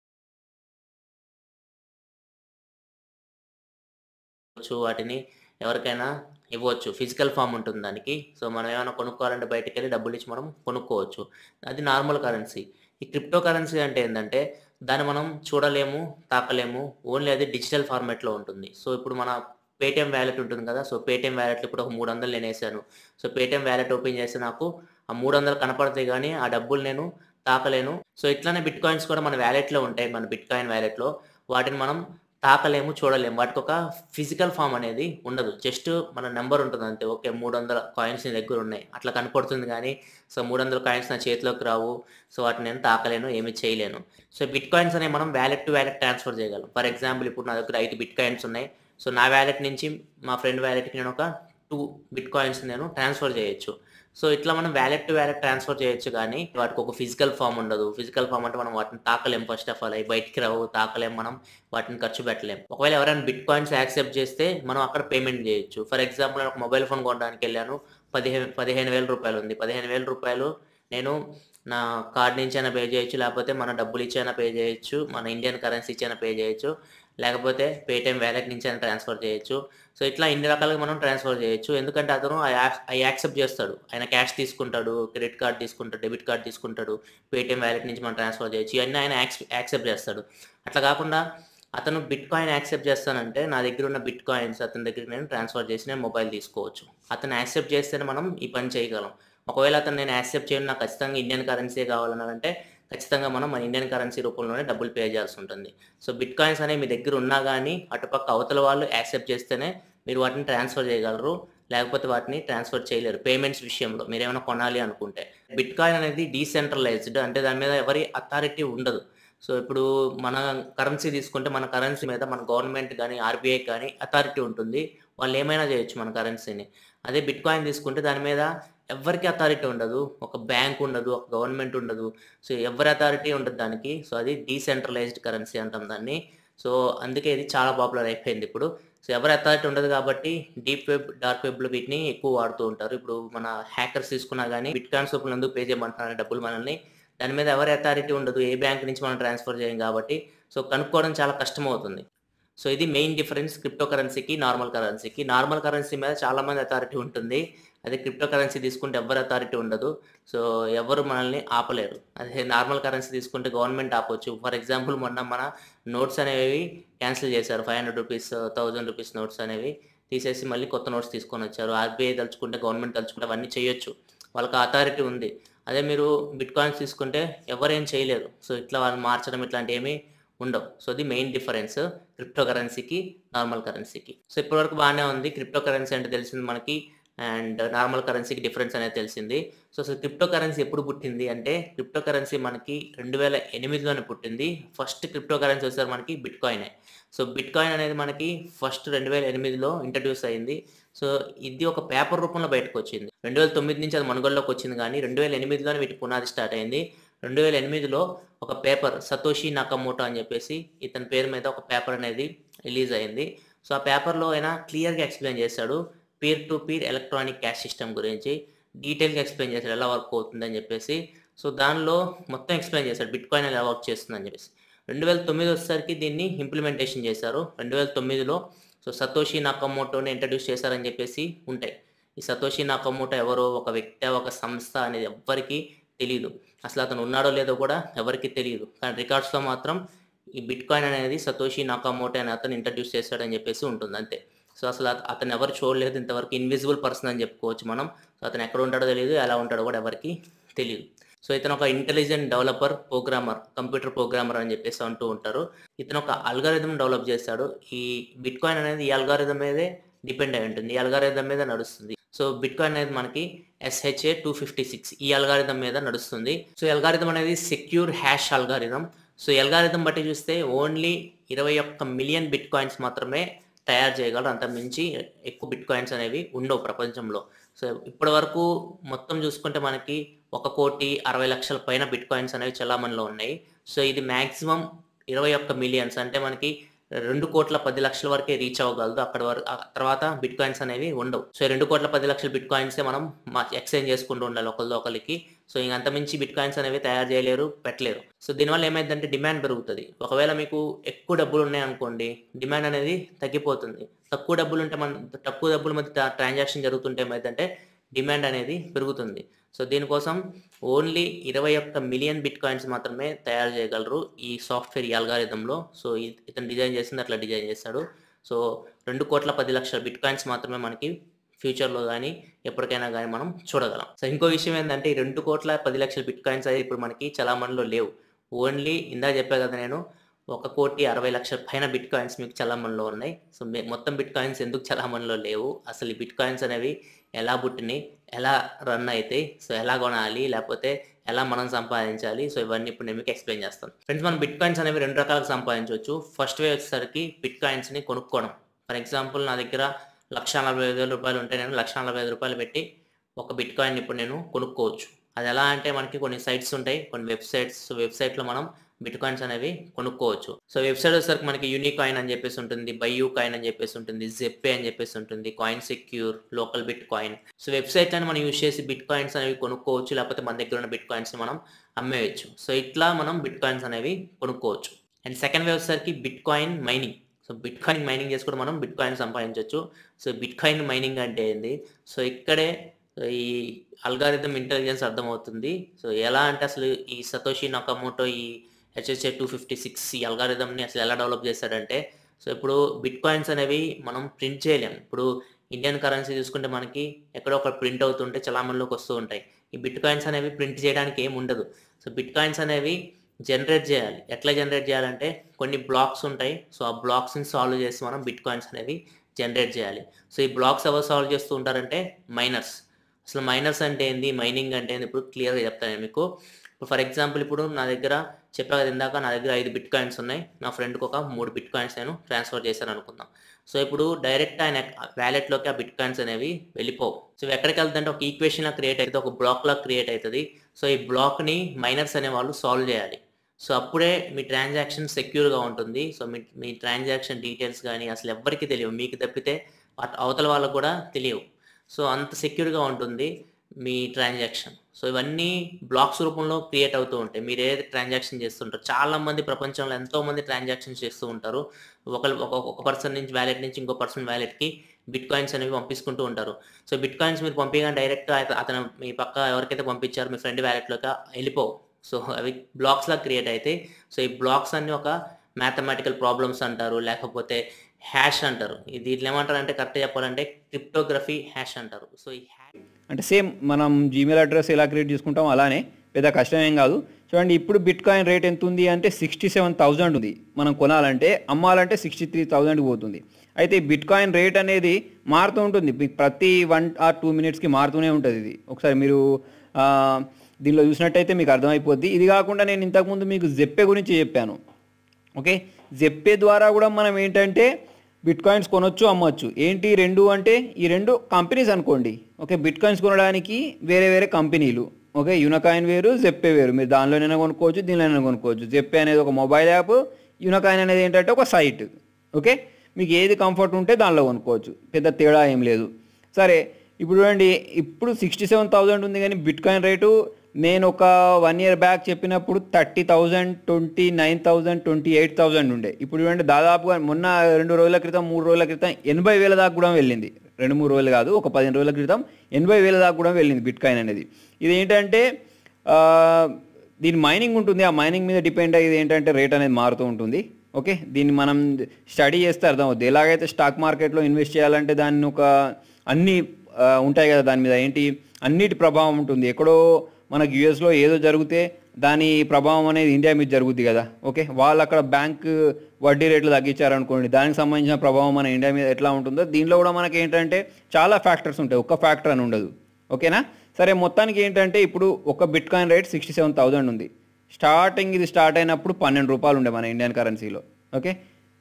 ఇవ్వచ్చు వాటిని ఎవరికైనా ఇవ్వచ్చు ఫిజికల్ ఫామ్ ఉంటుంది దానికి సో మనం ఏమైనా కొనుక్కోవాలంటే బయటకు వెళ్ళి డబ్బులు ఇచ్చి మనం కొనుక్కోవచ్చు అది నార్మల్ కరెన్సీ ఈ క్రిప్టో కరెన్సీ అంటే ఏంటంటే దాన్ని మనం చూడలేము తాకలేము ఓన్లీ అది డిజిటల్ ఫార్మాట్లో ఉంటుంది సో ఇప్పుడు మన పేటిఎం వ్యాలెట్ ఉంటుంది కదా సో పేటిఎం వ్యాలెట్లో ఇప్పుడు ఒక మూడు వందలు నేను వేసాను సో పేటిఎం వ్యాలెట్ ఓపెన్ చేస్తే నాకు ఆ మూడు వందలు కనపడతాయి కానీ ఆ డబ్బులు నేను తాకలేను సో ఇట్లానే బిట్ కాయిన్స్ కూడా మన వ్యాలెట్లో ఉంటాయి మన బిట్ కాయిన్ వ్యాలెట్లో వాటిని మనం తాకలేము చూడలేము వాటికి ఒక ఫిజికల్ ఫామ్ అనేది ఉండదు జస్ట్ మన నెంబర్ ఉంటుంది అంతే ఓకే మూడు వందల కాయిన్స్ నీ దగ్గర ఉన్నాయి అట్లా కనపడుతుంది కానీ సో మూడు వందల కాయిన్స్ నా చేతిలోకి రావు సో వాటిని నేను తాకలేను ఏమీ చేయలేను సో బిట్ కాయిన్స్ అనేవి మనం వ్యాలెట్ టు వ్యాలెట్ ట్రాన్స్ఫర్ చేయగలం ఫర్ ఎగ్జాంపుల్ ఇప్పుడు నా దగ్గర ఐదు బిట్ కాయిన్స్ ఉన్నాయి సో నా వ్యాలెట్ నుంచి మా ఫ్రెండ్ వ్యాలెట్కి నేను ఒక టూ బిట్ కాయిన్స్ నేను ట్రాన్స్ఫర్ చేయొచ్చు సో ఇట్లా మనం వ్యాలెట్ టు వ్యాలెట్ ట్రాన్స్ఫర్ చేయొచ్చు కానీ వాటికి ఒక ఫిజికల్ ఫామ్ ఉండదు ఫిజికల్ ఫామ్ అంటే మనం వాటిని తాకలేం ఫస్ట్ ఆఫ్ ఆల్ అవి బయటికి రావు తాకలేం మనం వాటిని ఖర్చు పెట్టలేం ఒకవేళ ఎవరైనా బిట్ కాయిన్స్ యాక్సెప్ట్ చేస్తే మనం అక్కడ పేమెంట్ చేయొచ్చు ఫర్ ఎగ్జాంపుల్ నేను ఒక మొబైల్ ఫోన్ కొనడానికి వెళ్ళాను పదిహేను పదిహేను వేల రూపాయలు ఉంది పదిహేను వేల రూపాయలు నేను నా కార్డ్ నుంచి అయినా పే చేయొచ్చు లేకపోతే మన డబ్బులు ఇచ్చైనా పే చేయొచ్చు మన ఇండియన్ కరెన్సీ ఇచ్చైనా పే చేయొచ్చు లేకపోతే పేటిఎం వ్యాలెట్ నుంచి అయినా ట్రాన్స్ఫర్ చేయొచ్చు సో ఇట్లా ఇన్ని రకాలుగా మనం ట్రాన్స్ఫర్ చేయొచ్చు ఎందుకంటే అతను అవి యాక్సెప్ట్ చేస్తాడు ఆయన క్యాష్ తీసుకుంటాడు క్రెడిట్ కార్డ్ తీసుకుంటాడు డెబిట్ కార్డ్ తీసుకుంటాడు పేటిఎం వ్యాలెట్ నుంచి మనం ట్రాన్స్ఫర్ చేయొచ్చు ఇవన్నీ ఆయన యాక్సెప్ట్ చేస్తాడు అట్లా కాకుండా అతను బిట్ కాయిన్ యాక్సెప్ట్ చేస్తానంటే నా దగ్గర ఉన్న బిట్ కాయిన్స్ అతని దగ్గర నేను ట్రాన్స్ఫర్ చేసి నేను మొబైల్ తీసుకోవచ్చు అతను యాక్సెప్ట్ చేస్తేనే మనం ఈ పని చేయగలం ఒకవేళ అతను నేను యాక్సెప్ట్ చేయను నాకు ఖచ్చితంగా ఇండియన్ కరెన్సీ కావాలన్నారంటే ఖచ్చితంగా మనం మన ఇండియన్ కరెన్సీ రూపంలోనే డబ్బులు పే చేయాల్సి ఉంటుంది సో బిట్ కాయిన్స్ అనేవి మీ దగ్గర ఉన్నా కానీ అటుపక్క అవతల వాళ్ళు యాక్సెప్ట్ చేస్తేనే మీరు వాటిని ట్రాన్స్ఫర్ చేయగలరు లేకపోతే వాటిని ట్రాన్స్ఫర్ చేయలేరు పేమెంట్స్ విషయంలో మీరు ఏమైనా కొనాలి అనుకుంటే బిట్ కాయిన్ అనేది డీసెంట్రలైజ్డ్ అంటే దాని మీద ఎవరి అథారిటీ ఉండదు సో ఇప్పుడు మన కరెన్సీ తీసుకుంటే మన కరెన్సీ మీద మన గవర్నమెంట్ కానీ ఆర్బీఐ కానీ అథారిటీ ఉంటుంది వాళ్ళు ఏమైనా చేయొచ్చు మన కరెన్సీని అదే బిట్ కాయిన్ తీసుకుంటే దాని మీద ఎవరికి అథారిటీ ఉండదు ఒక బ్యాంక్ ఉండదు ఒక గవర్నమెంట్ ఉండదు సో ఎవరి అథారిటీ ఉండదు దానికి సో అది డీసెంట్రలైజ్డ్ కరెన్సీ అంటాం దాన్ని సో అందుకే ఇది చాలా పాపులర్ అయిపోయింది ఇప్పుడు సో ఎవరి అథారిటీ ఉండదు కాబట్టి డీప్ వెబ్ డార్క్ వెబ్లో వీటిని ఎక్కువ వాడుతూ ఉంటారు ఇప్పుడు మన హ్యాకర్స్ తీసుకున్నా కానీ బిట్ కాయిన్స్ రూపంలో ఎందుకు పే చేయమంటున్నారు డబ్బులు మనల్ని దాని మీద ఎవరి అథారిటీ ఉండదు ఏ బ్యాంక్ నుంచి మనం ట్రాన్స్ఫర్ చేయం కాబట్టి సో కనుక్కోవడం చాలా కష్టం అవుతుంది సో ఇది మెయిన్ డిఫరెన్స్ క్రిప్టో కరెన్సీకి నార్మల్ కరెన్సీకి నార్మల్ కరెన్సీ మీద చాలా మంది అథారిటీ ఉంటుంది అదే క్రిప్టో కరెన్సీ తీసుకుంటే ఎవరి అథారిటీ ఉండదు సో ఎవరు మనల్ని ఆపలేరు అదే నార్మల్ కరెన్సీ తీసుకుంటే గవర్నమెంట్ ఆపొచ్చు ఫర్ ఎగ్జాంపుల్ మొన్న మన నోట్స్ అనేవి క్యాన్సిల్ చేశారు five hundred rupees thousand rupees notes అనేవి తీసేసి మళ్ళీ కొత్త నోట్స్ తీసుకొని వచ్చారు ఆర్బీఐ తలుచుకుంటే గవర్నమెంట్ తలుచుకుంటే అవన్నీ చేయొచ్చు వాళ్ళకి అథారిటీ ఉంది అదే మీరు బిట్ కాయిన్స్ తీసుకుంటే ఎవరేం చేయలేరు సో ఇట్లా వాళ్ళు మార్చడం ఇట్లాంటి ఏమీ ఉండవు సో అది మెయిన్ డిఫరెన్స్ క్రిప్టో కరెన్సీకి నార్మల్ కరెన్సీకి సో ఇప్పటివరకు బాగానే ఉంది క్రిప్టో కరెన్సీ అంటే తెలిసింది మనకి అండ్ నార్మల్ కరెన్సీకి డిఫరెన్స్ అనేది తెలిసింది సో అసలు క్రిప్టో కరెన్సీ ఎప్పుడు పుట్టింది అంటే క్రిప్టో కరెన్సీ మనకి రెండు వేల ఎనిమిదిలోనే పుట్టింది ఫస్ట్ క్రిప్టో కరెన్సీ వచ్చేసరి మనకి బిట్ కాయినే సో బిట్ కాయిన్ అనేది మనకి ఫస్ట్ రెండు వేల ఎనిమిదిలో ఇంట్రడ్యూస్ అయింది సో ఇది ఒక పేపర్ రూపంలో బయటకు వచ్చింది రెండు వేల తొమ్మిది నుంచి అది మనుగోల్లోకి వచ్చింది కానీ రెండు వేల ఎనిమిదిలోనే వీటి పునాది స్టార్ట్ అయింది రెండు వేల ఎనిమిదిలో ఒక పేపర్ సతోషి నకమోటో అని చెప్పేసి ఇతని పేరు మీద ఒక పేపర్ అనేది రిలీజ్ అయింది సో ఆ పేపర్లో ఆయన క్లియర్గా ఎక్స్ప్లెయిన్ చేశాడు peer to peer electronic cash system గురించి డీటెయిల్గా ఎక్స్ప్లెయిన్ చేశాడు ఎలా వర్క్ అవుతుందని చెప్పేసి సో దానిలో మొత్తం ఎక్స్ప్లెయిన్ చేశాడు బిట్ కాయిన్ ఎలా వర్క్ చేస్తుందని చెప్పేసి రెండు వేల తొమ్మిది వచ్చేసరికి దీన్ని ఇంప్లిమెంటేషన్ చేశారు రెండు వేల తొమ్మిదిలో సో సతోషి నాకమోటోని ఇంట్రడ్యూస్ చేశారని చెప్పేసి ఉంటాయి ఈ సతోషి నాకమోటో ఎవరో ఒక వ్యక్తి ఒక సంస్థ అనేది ఎవ్వరికీ తెలియదు అసలు అతను ఉన్నాడో లేదో కూడా ఎవరికి తెలియదు కానీ రికార్డ్స్లో మాత్రం ఈ బిట్ కాయిన్ అనేది సతోషి నాకామోటో అనే అతను ఇంట్రడ్యూస్ చేశాడని చెప్పేసి ఉంటుంది అంతే సో అసలు అత- అతను ఎవరు చూడలేదు ఇంతవరకు ఇన్విజిబుల్ పర్సన్ అని చెప్పుకోవచ్చు మనం సో అతను ఎక్కడ ఉంటాడో తెలియదు ఎలా ఉంటాడో కూడా ఎవరికి తెలియదు సో ఇతను ఒక intelligent developer programmer computer programmer అని చెప్పేసి అంటూ ఉంటారు ఇతను ఒక అల్గారిథం డెవలప్ చేశాడు ఈ బిట్ కాయిన్ అనేది ఈ అల్గారిథం మీదే డిపెండ్ అయి ఉంటుంది ఈ అల్గారిథం మీద నడుస్తుంది సో బిట్ కాయిన్ అనేది మనకి ఎస్హెచ్ఏ టూ ఫిఫ్టీ సిక్స్ ఈ అల్గారిథం మీద నడుస్తుంది సో అల్గారిథం అనేది secure hash algorithm so algorithm బట్టి చూస్తే ఓన్లీ ఇరవై ఒక్క మిలియన్ బిట్ కాయిన్స్ మాత్రమే తయారు చేయగలరు అంత మించి ఎక్కువ బిట్ కాయిన్స్ అనేవి ఉండవు ప్రపంచంలో సో ఇప్పటి వరకు మొత్తం చూసుకుంటే మనకి ఒక కోటి అరవై లక్షల పైన బిట్ కాయిన్స్ అనేవి చలామణిలో ఉన్నాయి సో ఇది మ్యాక్సిమం ఇరవై ఒక్క మిలియన్స్ అంటే మనకి రెండు కోట్ల పది లక్షల వరకే రీచ్ అవ్వగలదు అక్కడ వరకు ఆ తర్వాత బిట్ కాయిన్స్ అనేవి ఉండవు సో రెండు కోట్ల పది లక్షల బిట్ కాయిన్సే మనం ఎక్స్చేంజ్ చేసుకుంటూ ఉండాలి ఒకరితో ఒకరికి సో ఇంక అంత మించి బిట్ కాయిన్స్ అనేవి తయారు చేయలేరు పెట్టలేరు సో దీనివల్ల ఏమైందంటే డిమాండ్ పెరుగుతుంది ఒకవేళ మీకు ఎక్కువ డబ్బులు ఉన్నాయి అనుకోండి డిమాండ్ అనేది తగ్గిపోతుంది తక్కువ డబ్బులు ఉంటే మన తక్కువ డబ్బుల మధ్య ట్రాన్సాక్షన్ జరుగుతుంటే ఏమైందంటే డిమాండ్ అనేది పెరుగుతుంది సో దీనికోసం ఓన్లీ ఇరవై ఒక్క మిలియన్ బిట్ కాయిన్స్ మాత్రమే తయారు చేయగలరు ఈ సాఫ్ట్వేర్ ఈ అల్గారిథంలో సో ఇ- ఇతను డిజైన్ చేసింది అట్లా డిజైన్ చేస్తాడు సో రెండు కోట్ల పది లక్షల బిట్ కాయిన్స్ మాత్రమే మనకి ఫ్యూచర్లో కానీ ఎప్పటికైనా కానీ మనం చూడగలం సో ఇంకో విషయం ఏంటంటే ఈ రెండు కోట్ల పది లక్షల బిట్ కాయిన్స్ అయితే ఇప్పుడు మనకి చలామణిలో లేవు ఓన్లీ ఇందా చెప్పా కదా నేను ఒక కోటి అరవై లక్షల పైన బిట్ కాయిన్స్ మీకు చలామణిలో ఉన్నాయి సో మే- మొత్తం బిట్ కాయిన్స్ ఎందుకు చలామణిలో లేవు అసలు ఈ బిట్ కాయిన్స్ అనేవి ఎలా పుట్టినాయి ఎలా రన్ అవుతాయి సో ఎలా కొనాలి లేకపోతే ఎలా మనం సంపాదించాలి సో ఇవన్నీ ఇప్పుడు నేను మీకు ఎక్స్ప్లెయిన్ చేస్తాను ఫ్రెండ్స్ మనం బిట్ కాయిన్స్ అనేవి రెండు రకాలుగా సంపాదించవచ్చు ఫస్ట్ వే వచ్చేసరికి బిట్ కాయిన్స్ని కొనుక్కోవడం ఫర్ ఎగ్జాంపుల్ నా దగ్గర లక్ష నలభై ఐదు వేల రూపాయలు ఉంటే నేను లక్ష నలభై ఐదు రూపాయలు పెట్టి ఒక బిట్ కాయిన్ ఇప్పుడు నేను కొనుక్కోవచ్చు అది ఎలా అంటే మనకి కొన్ని సైట్స్ ఉంటాయి కొన్ని వెబ్సైట్స్ వెబ్సైట్లో మనం బిట్ కాయిన్స్ అనేవి కొనుక్కోవచ్చు సో వెబ్సైట్ వచ్చేసరికి మనకి యూనిక్ కాయిన్ అని చెప్పేసి ఉంటుంది బైయూ కాయిన్ అని చెప్పేసి ఉంటుంది జెప్పే అని చెప్పేసి ఉంటుంది Coinsecure local bitcoin so website అని మనం యూజ్ చేసి బిట్ కాయిన్స్ అనేవి కొనుక్కోవచ్చు లేకపోతే మన దగ్గర ఉన్న బిట్ కాయిన్స్ మనం అమ్మేయచ్చు సో ఇట్లా మనం బిట్ కాయిన్స్ అనేవి కొనుక్కోవచ్చు అండ్ సెకండ్ వే వచ్చేసరికి bitcoin mining so bitcoin mining చేసి కూడా మనం బిట్ కాయిన్ సంపాదించవచ్చు సో బిట్ కాయిన్ మైనింగ్ అంటే ఏంది సో ఇక్కడే ఈ అల్గారిథం ఇంటెలిజెన్స్ అర్థమవుతుంది సో ఎలా అంటే అసలు ఈ సతోషి నకమోటో ఈ హెచ్హెచ్ఏ టూ ఫిఫ్టీ సిక్స్ ఈ అల్గారిథంని అసలు ఎలా డెవలప్ చేశాడంటే సో ఇప్పుడు బిట్ కాయిన్స్ అనేవి మనం ప్రింట్ చేయలేం ఇప్పుడు ఇండియన్ కరెన్సీ చూసుకుంటే మనకి ఎక్కడో ఒక ప్రింట్ అవుతుంటే చలామణిలోకి వస్తూ ఉంటాయి ఈ బిట్ కాయిన్స్ అనేవి ప్రింట్ చేయడానికి ఏం ఉండదు సో బిట్ కాయిన్స్ అనేవి జనరేట్ చేయాలి ఎట్లా జనరేట్ చేయాలంటే కొన్ని బ్లాక్స్ ఉంటాయి సో ఆ బ్లాక్స్ని సాల్వ్ చేసి మనం బిట్ కాయిన్స్ అనేవి జనరేట్ చేయాలి సో ఈ బ్లాక్స్ ఎవరు సాల్వ్ చేస్తూ ఉంటారంటే మైనర్స్ అసలు మైనర్స్ అంటే ఏంది మైనింగ్ అంటే ఏంది ఇప్పుడు క్లియర్గా చెప్తాను నేను మీకు ఇప్పుడు ఫర్ ఎగ్జాంపుల్ ఇప్పుడు నా దగ్గర చెప్పా కదా ఇందాక నా దగ్గర ఐదు బిట్ కాయిన్స్ ఉన్నాయి నా ఫ్రెండ్కి ఒక మూడు బిట్ కాయిన్స్ నేను ట్రాన్స్ఫర్ చేశాను అనుకుందాం సో ఇప్పుడు డైరెక్ట్ ఆయన వ్యాలెట్లోకి ఆ బిట్ కాయిన్స్ అనేవి వెళ్ళిపోవు సో ఇవి ఎక్కడికి వెళ్తుందంటే ఒక ఈక్వేషన్ లా క్రియేట్ అవుతుంది ఒక బ్లాక్ లా క్రియేట్ అవుతుంది సో ఈ బ్లాక్ని మైనర్స్ అనే వాళ్ళు సాల్వ్ చేయాలి సో అప్పుడే మీ ట్రాన్సాక్షన్ సెక్యూర్గా ఉంటుంది సో మీ మీ ట్రాన్సాక్షన్ డీటెయిల్స్ కానీ అసలు ఎవ్వరికి తెలియవు మీకు తప్పితే అట్- అవతల వాళ్ళకు కూడా తెలియవు సో అంత సెక్యూర్గా ఉంటుంది మీ ట్రాన్సాక్షన్ సో ఇవన్నీ బ్లాక్స్ రూపంలో క్రియేట్ అవుతూ ఉంటాయి మీరు ఏదైతే ట్రాన్సాక్షన్ చేస్తుంటారు చాలా మంది ప్రపంచంలో ఎంతో మంది ట్రాన్సాక్షన్స్ చేస్తూ ఉంటారు ఒకరు ఒక ఒక పర్సన్ నుంచి వ్యాలెట్ నుంచి ఇంకో పర్సన్ వ్యాలెట్కి బిట్ కాయిన్స్ అనేవి పంపిస్తుంటూ ఉంటారు సో బిట్ కాయిన్స్ మీరు పంపించగానే డైరెక్ట్ అతను మీ పక్క ఎవరికైతే పంపించారో మీ ఫ్రెండ్ వ్యాలెట్లోకి వెళ్ళిపోవు సో అవి బ్లాక్స్ లా క్రియేట్ అయితే సో ఈ బ్లాక్స్ అన్ని ఒక మ్యాథమెటికల్ ప్రాబ్లమ్స్ అంటారు లేకపోతే హ్యాష్ అంటారు ఇది దీంట్లో ఏమంటారు అంటే కరెక్ట్ చెప్పాలంటే క్రిప్టోగ్రఫీ హ్యాష్ అంటారు సో ఈ హ్యాష్ అంటే సేమ్ మనం జీమెయిల్ అడ్రస్ ఎలా క్రియేట్ చేసుకుంటాం అలానే పెద్ద కష్టం ఏం కాదు చూడండి ఇప్పుడు బిట్ కాయిన్ రేట్ ఎంత ఉంది అంటే సిక్స్టీ సెవెన్ థౌజండ్ ఉంది మనం కొనాలంటే అమ్మాలంటే సిక్స్టీ త్రీ థౌజండ్కి పోతుంది అయితే ఈ బిట్ కాయిన్ రేట్ అనేది మారుతూ ఉంటుంది మీకు ప్రతి వన్ ఆర్ టూ మినిట్స్కి మారుతూనే ఉంటుంది ఇది ఒకసారి మీరు ఆ, దీనిలో చూసినట్టయితే మీకు అర్థమైపోద్ది ఇది కాకుండా నేను ఇంతకుముందు మీకు జెప్పే గురించి చెప్పాను ఓకే జెప్పే ద్వారా కూడా మనం ఏంటంటే బిట్ కాయిన్స్ కొనొచ్చు అమ్మొచ్చు ఏంటి ఈ రెండు అంటే ఈ రెండు కంపెనీస్ అనుకోండి ఓకే బిట్ కాయిన్స్ కొనడానికి వేరే వేరే కంపెనీలు ఓకే యునకాయిన్ వేరు జెప్పే వేరు మీరు దానిలోనైనా కొనుక్కోవచ్చు దీనిలోనైనా కొనుక్కోవచ్చు జెప్పే అనేది ఒక మొబైల్ యాప్ యునకాయిన్ అనేది ఏంటంటే ఒక సైట్ ఓకే మీకు ఏది కంఫర్ట్ ఉంటే దానిలో కొనుక్కోవచ్చు పెద్ద తేడా ఏం లేదు సరే ఇప్పుడు చూడండి ఇప్పుడు సిక్స్టీ సెవెన్ థౌజండ్ ఉంది కానీ బిట్ కాయిన్ రేటు నేను ఒక వన్ ఇయర్ బ్యాక్ చెప్పినప్పుడు thirty thousand twenty nine thousand twenty eight thousand ఉండే ఇప్పుడు చూడండి దాదాపుగా మొన్న రెండు రోజుల క్రితం మూడు రోజుల క్రితం ఎనభై వేల దాకా కూడా వెళ్ళింది రెండు మూడు రోజులు కాదు ఒక పదిహేను రోజుల క్రితం ఎనభై వేల దాకా కూడా వెళ్ళింది బిట్ కాయిన్ అనేది ఇది ఏంటంటే ఆ, దీని మైనింగ్ ఉంటుంది ఆ మైనింగ్ మీద డిపెండ్ అయ్యేది ఏంటంటే రేట్ అనేది మారుతూ ఉంటుంది ఓకే దీన్ని మనం స్టడీ చేస్తే అర్థం అవుతుంది ఎలాగైతే స్టాక్ మార్కెట్లో ఇన్వెస్ట్ చేయాలంటే దాన్ని ఒక అన్ని ఆ, ఉంటాయి కదా దాని మీద ఏంటి అన్నిటి ప్రభావం ఉంటుంది ఎక్కడో మనకు యుఎస్లో ఏదో జరిగితే దాని ప్రభావం అనేది ఇండియా మీద జరుగుద్ది కదా ఓకే వాళ్ళు అక్కడ బ్యాంక్ వడ్డీ రేట్లు తగ్గించారనుకోండి దానికి సంబంధించిన ప్రభావం మన ఇండియా మీద ఎట్లా ఉంటుందో దీనిలో కూడా మనకి ఏంటంటే చాలా ఫ్యాక్టర్స్ ఉంటాయి ఒక్క ఫ్యాక్టర్ అని ఉండదు ఓకేనా సరే మొత్తానికి ఏంటంటే ఇప్పుడు ఒక bitcoin rate sixty seven thousand ఉంది స్టార్టింగ్ ఇది స్టార్ట్ అయినప్పుడు పన్నెండు రూపాయలు ఉండే మన ఇండియన్ కరెన్సీలో ఓకే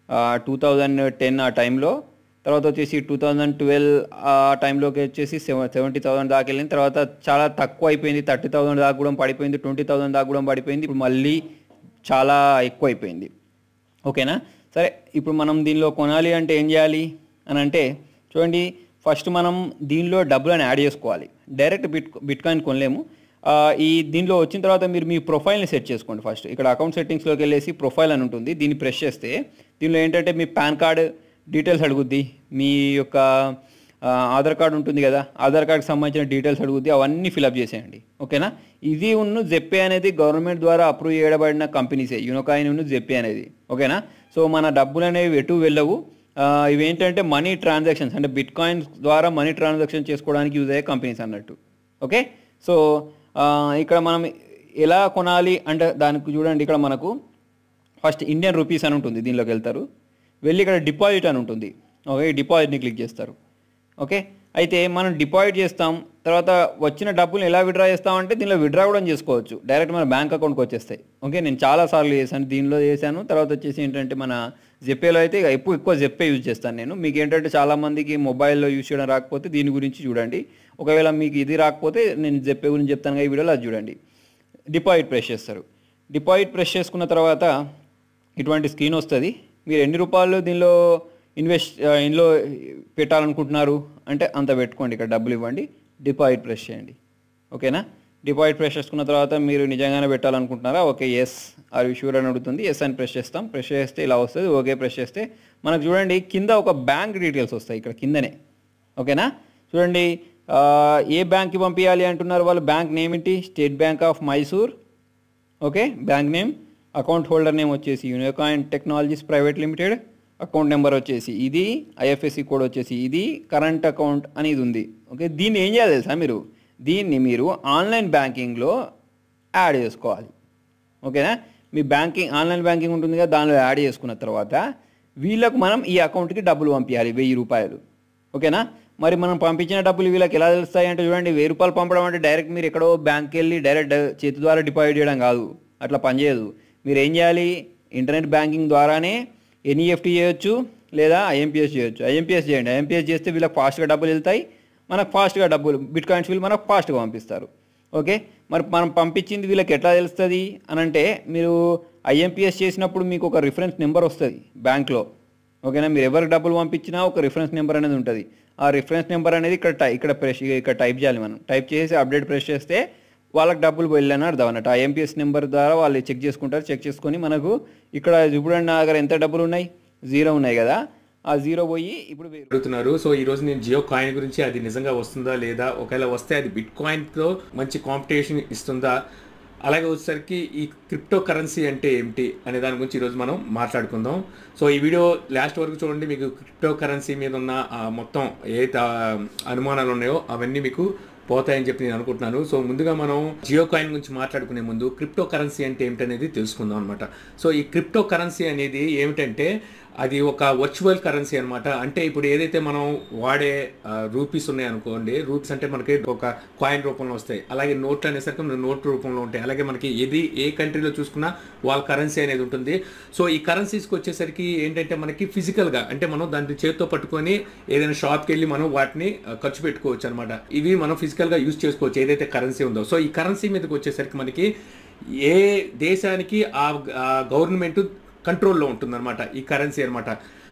టూ థౌజండ్ టెన్ ఆ టైంలో తర్వాత వచ్చేసి టూ థౌజండ్ ట్వెల్వ్ ఆ టైంలోకి వచ్చేసి సెవెన్ సెవెంటీ థౌసండ్ దాకా వెళ్ళింది తర్వాత చాలా తక్కువ అయిపోయింది థర్టీ థౌసండ్ దాకా కూడా పడిపోయింది ట్వంటీ థౌసండ్ దాకా కూడా పడిపోయింది ఇప్పుడు మళ్ళీ చాలా ఎక్కువ అయిపోయింది ఓకేనా సరే ఇప్పుడు మనం దీనిలో కొనాలి అంటే ఏం చేయాలి అని అంటే చూడండి ఫస్ట్ మనం దీనిలో డబ్బులను యాడ్ చేసుకోవాలి డైరెక్ట్ బిట్ బిట్ కాయిన్ కొనలేము ఆ, ఈ దీనిలో వచ్చిన తర్వాత మీరు మీ ప్రొఫైల్ని సెట్ చేసుకోండి ఫస్ట్ ఇక్కడ అకౌంట్ సెట్టింగ్స్లోకి వెళ్ళేసి ప్రొఫైల్ అని ఉంటుంది దీన్ని ప్రెస్ చేస్తే దీనిలో ఏంటంటే మీ పాన్ కార్డ్ డీటెయిల్స్ అడుగుద్ది మీ యొక్క ఆ, ఆధార్ కార్డు ఉంటుంది కదా ఆధార్ కార్డుకి సంబంధించిన డీటెయిల్స్ అడుగుద్ది అవన్నీ ఫిలప్ చేసేయండి ఓకేనా ఇది ఉన్న జెప్పే అనేది గవర్నమెంట్ ద్వారా అప్రూవ్ చేయబడిన కంపెనీసే యూనోకాయిన్ ఉన్న జెప్పే అనేది ఓకేనా సో మన డబ్బులు అనేవి ఎటు వెళ్ళవు ఆ, ఇవేంటంటే మనీ ట్రాన్సాక్షన్స్ అంటే బిట్ కాయిన్స్ ద్వారా మనీ ట్రాన్సాక్షన్ చేసుకోవడానికి యూజ్ అయ్యే కంపెనీస్ అన్నట్టు ఓకే సో ఆ, ఇక్కడ మనం ఎలా కొనాలి అంటే దానికి చూడండి ఇక్కడ మనకు ఫస్ట్ ఇండియన్ రూపీస్ అని ఉంటుంది దీనిలోకి వెళ్తారు వెళ్ళి ఇక్కడ డిపాజిట్ అని ఉంటుంది ఓకే డిపాజిట్ని క్లిక్ చేస్తారు ఓకే అయితే మనం డిపాజిట్ చేస్తాం తర్వాత వచ్చిన డబ్బులు ఎలా విడ్రా చేస్తామంటే దీనిలో విడ్రా కూడా చేసుకోవచ్చు డైరెక్ట్ మన బ్యాంక్ అకౌంట్కి వచ్చేస్తాయి ఓకే నేను చాలా సార్లు చేశాను దీనిలో చేశాను తర్వాత వచ్చేసి ఏంటంటే మన జెప్పేలో అయితే ఇక ఎక్కువ ఎక్కువ జెప్పే యూజ్ చేస్తాను నేను మీకు ఏంటంటే చాలామందికి మొబైల్లో యూజ్ చేయడం రాకపోతే దీని గురించి చూడండి ఒకవేళ మీకు ఇది రాకపోతే నేను జెప్పే గురించి చెప్తాను కదా ఈ వీడియోలో అది చూడండి డిపాజిట్ ప్రెస్ చేస్తారు డిపాజిట్ ప్రెస్ చేసుకున్న తర్వాత ఇటువంటి స్క్రీన్ వస్తుంది మీరు ఎన్ని రూపాయలు దీనిలో ఇన్వెస్ట్ ఆ, ఇందులో పెట్టాలనుకుంటున్నారు అంటే అంత పెట్టుకోండి ఇక్కడ డబ్బులు ఇవ్వండి డిపాజిట్ ప్రెస్ చేయండి ఓకేనా డిపాజిట్ ప్రెస్ చేసుకున్న తర్వాత మీరు నిజంగానే పెట్టాలనుకుంటున్నారా okay yes are you sure అని అడుగుతుంది ఎస్ అని ప్రెస్ చేస్తాం ప్రెస్ చేస్తే ఇలా వస్తుంది ఓకే ప్రెస్ చేస్తే మనకు చూడండి కింద ఒక బ్యాంక్ డీటెయిల్స్ వస్తాయి ఇక్కడ కిందనే ఓకేనా చూడండి ఆ, ఏ బ్యాంక్కి పంపించాలి అంటున్నారు వాళ్ళు బ్యాంక్ నేమ్ ఏంటి State Bank of Mysore okay bank name account holder name వచ్చేసి Unicoin Technologies Private Limited account number వచ్చేసి ఇది ఐఎఫ్ఎస్సి కోడ్ వచ్చేసి ఇది కరెంట్ అకౌంట్ అని ఇది ఉంది ఓకే దీన్ని ఏం చేయాలి తెలుసా మీరు దీన్ని మీరు ఆన్లైన్ బ్యాంకింగ్లో యాడ్ చేసుకోవాలి ఓకేనా మీ బ్యాంకింగ్ ఆన్లైన్ బ్యాంకింగ్ ఉంటుంది కదా దానిలో యాడ్ చేసుకున్న తర్వాత వీళ్ళకు మనం ఈ అకౌంట్కి డబ్బులు పంపించాలి వెయ్యి రూపాయలు ఓకేనా మరి మనం పంపించిన డబ్బులు వీళ్ళకి ఎలా తెలుస్తాయి అంటే చూడండి వెయ్యి రూపాయలు పంపడం అంటే డైరెక్ట్ మీరు ఎక్కడో బ్యాంక్కి వెళ్ళి డైరెక్ట్ చేతి ద్వారా డిపాజిట్ చేయడం కాదు అట్లా పనిచేయదు మీరు ఏం చేయాలి ఇంటర్నెట్ బ్యాంకింగ్ ద్వారానే ఎన్ఈఎఫ్టీ చేయొచ్చు లేదా ఐఎంపిఎస్ చేయొచ్చు ఐఎంపిఎస్ చేయండి ఐఎంపిఎస్ చేస్తే వీళ్ళకి ఫాస్ట్గా డబ్బులు వెళ్తాయి మనకు ఫాస్ట్గా డబ్బులు బిట్ కాయిన్స్ వీళ్ళు మనకు ఫాస్ట్గా పంపిస్తారు ఓకే మరి మనం పంపించింది వీళ్ళకి ఎట్లా తెలుస్తుంది అని అంటే మీరు ఐఎంపిఎస్ చేసినప్పుడు మీకు ఒక రిఫరెన్స్ నెంబర్ వస్తుంది బ్యాంక్లో ఓకేనా మీరు ఎవరికి డబ్బులు పంపించినా ఒక రిఫరెన్స్ నెంబర్ అనేది ఉంటుంది ఆ రిఫరెన్స్ నెంబర్ అనేది ఇక్కడ టై ఇక్కడ ప్రెస్ ఇక్కడ టైప్ చేయాలి మనం టైప్ చేసి అప్డేట్ ప్రెస్ చేస్తే వాళ్ళకి డబ్బులు వెళ్ళని అర్థం అన్నట్టు ఆ ఎంపీఎస్ నెంబర్ ద్వారా వాళ్ళు చెక్ చేసుకుంటారు చెక్ చేసుకొని మనకు ఇక్కడ చూడండి నా దగ్గర ఎంత డబ్బులు ఉన్నాయి జీరో ఉన్నాయి కదా ఆ జీరో పోయి ఇప్పుడు వెయ్యి అడుగుతున్నారు సో ఈ రోజు నేను జియో కాయిన్ గురించి అది నిజంగా వస్తుందా లేదా ఒకవేళ వస్తే అది బిట్ కాయిన్ తో మంచి కాంపిటీషన్ ఇస్తుందా అలాగే వచ్చేసరికి ఈ క్రిప్టో కరెన్సీ అంటే ఏమిటి అనే దాని గురించి ఈరోజు మనం మాట్లాడుకుందాం సో ఈ వీడియో లాస్ట్ వరకు చూడండి మీకు క్రిప్టో కరెన్సీ మీద ఉన్న ఆ మొత్తం ఏ త- అనుమానాలు ఉన్నాయో అవన్నీ మీకు పోతాయని చెప్పి నేను అనుకుంటున్నాను సో ముందుగా మనం జియో కాయిన్ గురించి మాట్లాడుకునే ముందు క్రిప్టో కరెన్సీ అంటే ఏమిటనేది తెలుసుకుందాం అనమాట సో ఈ క్రిప్టో కరెన్సీ అనేది ఏమిటంటే అది ఒక వర్చువల్ కరెన్సీ అన్నమాట అంటే ఇప్పుడు ఏదైతే మనం వాడే రూపీస్ ఉన్నాయి అనుకోండి రూపీస్ అంటే మనకి ఒక కాయిన్ రూపంలో వస్తాయి అలాగే నోట్లు అనేసరికి మన నోట్ రూపంలో ఉంటాయి అలాగే మనకి ఏది ఏ కంట్రీలో చూసుకున్నా వాళ్ళ కరెన్సీ అనేది ఉంటుంది సో ఈ కరెన్సీస్కి వచ్చేసరికి ఏంటంటే మనకి ఫిజికల్గా అంటే మనం దాన్ని చేతితో పట్టుకొని ఏదైనా షాప్కి వెళ్ళి మనం వాటిని ఆ, ఖర్చు పెట్టుకోవచ్చు అనమాట ఇవి మనం ఫిజికల్గా యూజ్ చేసుకోవచ్చు ఏదైతే కరెన్సీ ఉందో సో ఈ కరెన్సీ మీదకి వచ్చేసరికి మనకి ఏ దేశానికి ఆ గవర్నమెంట్ కంట్రోల్లో ఉంటుందన్నమాట ఈ కరెన్సీ అన్నమాట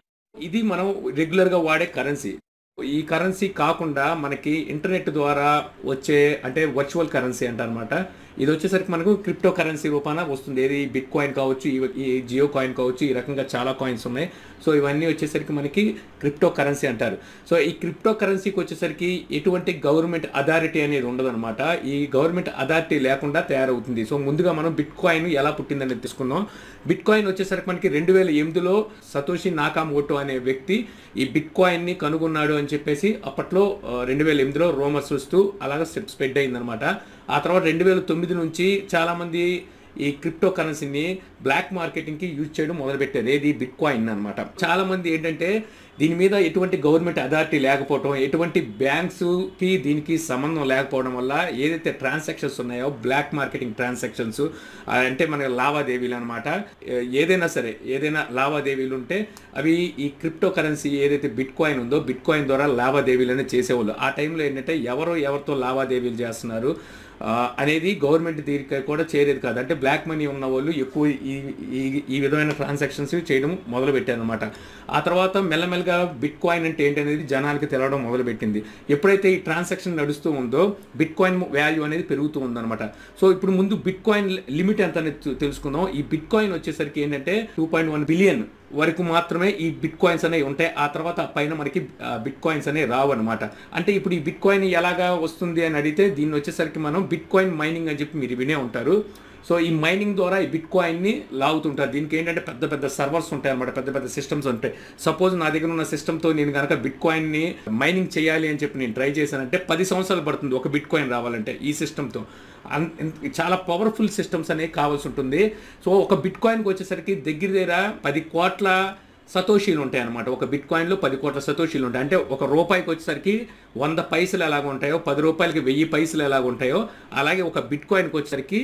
ఇది మనం రెగ్యులర్గా వాడే కరెన్సీ ఈ కరెన్సీ కాకుండా మనకి ఇంటర్నెట్ ద్వారా వచ్చే అంటే వర్చువల్ కరెన్సీ అంటారనమాట ఇది వచ్చేసరికి మనకు క్రిప్టో కరెన్సీ రూపాన వస్తుంది ఏది బిట్ కాయిన్ కావచ్చు ఈ- ఈ జియో కాయిన్ కావచ్చు ఈ రకంగా చాలా కాయిన్స్ ఉన్నాయి సో ఇవన్నీ వచ్చేసరికి మనకి క్రిప్టో కరెన్సీ అంటారు సో ఈ క్రిప్టో కరెన్సీకి వచ్చేసరికి ఎటువంటి గవర్నమెంట్ అథారిటీ అనేది ఉండదన్నమాట ఈ గవర్నమెంట్ అథారిటీ లేకుండా తయారవుతుంది సో ముందుగా మనం బిట్ కాయిన్ ఎలా పుట్టిందని తీసుకుందాం బిట్ కాయిన్ వచ్చేసరికి మనకి రెండు వేల ఎనిమిదిలో సతోషి నాకామోటో అనే వ్యక్తి ఈ బిట్ కాయిన్ ని కనుగొన్నాడు అని చెప్పేసి అప్పట్లో రెండు వేల ఎనిమిదిలో రోమర్స్ వస్తూ అలాగ స్ప్రెడ్ అయిందనమాట ఆ తర్వాత రెండు వేల తొమ్మిది నుంచి చాలా మంది ఈ క్రిప్టో కరెన్సీని బ్లాక్ మార్కెటింగ్ కి యూజ్ చేయడం మొదలుపెట్టారు ఏది బిట్ కాయిన్ అనమాట చాలా మంది ఏంటంటే దీని మీద ఎటువంటి గవర్నమెంట్ అథారిటీ లేకపోవడం ఎటువంటి బ్యాంక్స్ కి దీనికి సంబంధం లేకపోవడం వల్ల ఏదైతే ట్రాన్సాక్షన్స్ ఉన్నాయో బ్లాక్ మార్కెటింగ్ ట్రాన్సాక్షన్స్ అంటే మన లావాదేవీలు అనమాట ఏదైనా సరే ఏదైనా లావాదేవీలు ఉంటే అవి ఈ క్రిప్టో కరెన్సీ ఏదైతే బిట్ కాయిన్ ఉందో బిట్ కాయిన్ ద్వారా లావాదేవీలు అనేది చేసేవాళ్ళు ఆ టైంలో ఏంటంటే ఎవరు ఎవరితో లావాదేవీలు చేస్తున్నారు ఆ, అనేది గవర్నమెంట్ దీనికి కూడా చేరేది కాదు అంటే బ్లాక్ మనీ ఉన్న వాళ్ళు ఎక్కువ ఈ ఈ ఈ విధమైన ట్రాన్సాక్షన్స్ చేయడం మొదలు పెట్టారనమాట ఆ తర్వాత మెల్లమెల్లగా బిట్ కాయిన్ అంటే ఏంటి అనేది జనాలకి తెలవడం మొదలుపెట్టింది ఎప్పుడైతే ఈ ట్రాన్సాక్షన్ నడుస్తూ ఉందో బిట్ కాయిన్ వాల్యూ అనేది పెరుగుతూ ఉందన్నమాట సో ఇప్పుడు ముందు బిట్ కాయిన్ లిమిట్ ఎంత అనేది తె- తెలుసుకుందాం ఈ బిట్ కాయిన్ వచ్చేసరికి ఏంటంటే టూ పాయింట్ వన్ బిలియన్ వరకు మాత్రమే ఈ బిట్ కాయిన్స్ అనేవి ఉంటాయి ఆ తర్వాత ఆ పైన మనకి బిట్ కాయిన్స్ అనేవి రావు అనమాట అంటే ఇప్పుడు ఈ బిట్ కాయిన్ ఎలాగా వస్తుంది అని అడిగితే దీన్ని వచ్చేసరికి మనం బిట్ కాయిన్ మైనింగ్ అని చెప్పి మీరు వినే ఉంటారు సో ఈ మైనింగ్ ద్వారా ఈ బిట్ కాయిన్ని లాగుతుంటారు దీనికి ఏంటంటే పెద్ద పెద్ద సర్వర్స్ ఉంటాయి అనమాట పెద్ద పెద్ద సిస్టమ్స్ ఉంటాయి సపోజ్ నా దగ్గర ఉన్న సిస్టమ్తో నేను కనుక బిట్ కాయిన్ని మైనింగ్ చేయాలి అని చెప్పి నేను ట్రై చేశానంటే పది సంవత్సరాలు పడుతుంది ఒక బిట్ కాయిన్ రావాలంటే ఈ సిస్టమ్తో అన్- చాలా పవర్ఫుల్ సిస్టమ్స్ అనేవి కావాల్సి ఉంటుంది సో ఒక బిట్ కాయిన్కి వచ్చేసరికి దగ్గర దగ్గర పది కోట్ల సతోషీలు ఉంటాయి అనమాట ఒక బిట్ కాయిన్లో పది కోట్ల సతోషీలు ఉంటాయి అంటే ఒక రూపాయికి వచ్చేసరికి వంద పైసలు ఎలాగ ఉంటాయో పది రూపాయలకి వెయ్యి పైసలు ఎలాగ ఉంటాయో అలాగే ఒక బిట్ కాయిన్కి వచ్చేసరికి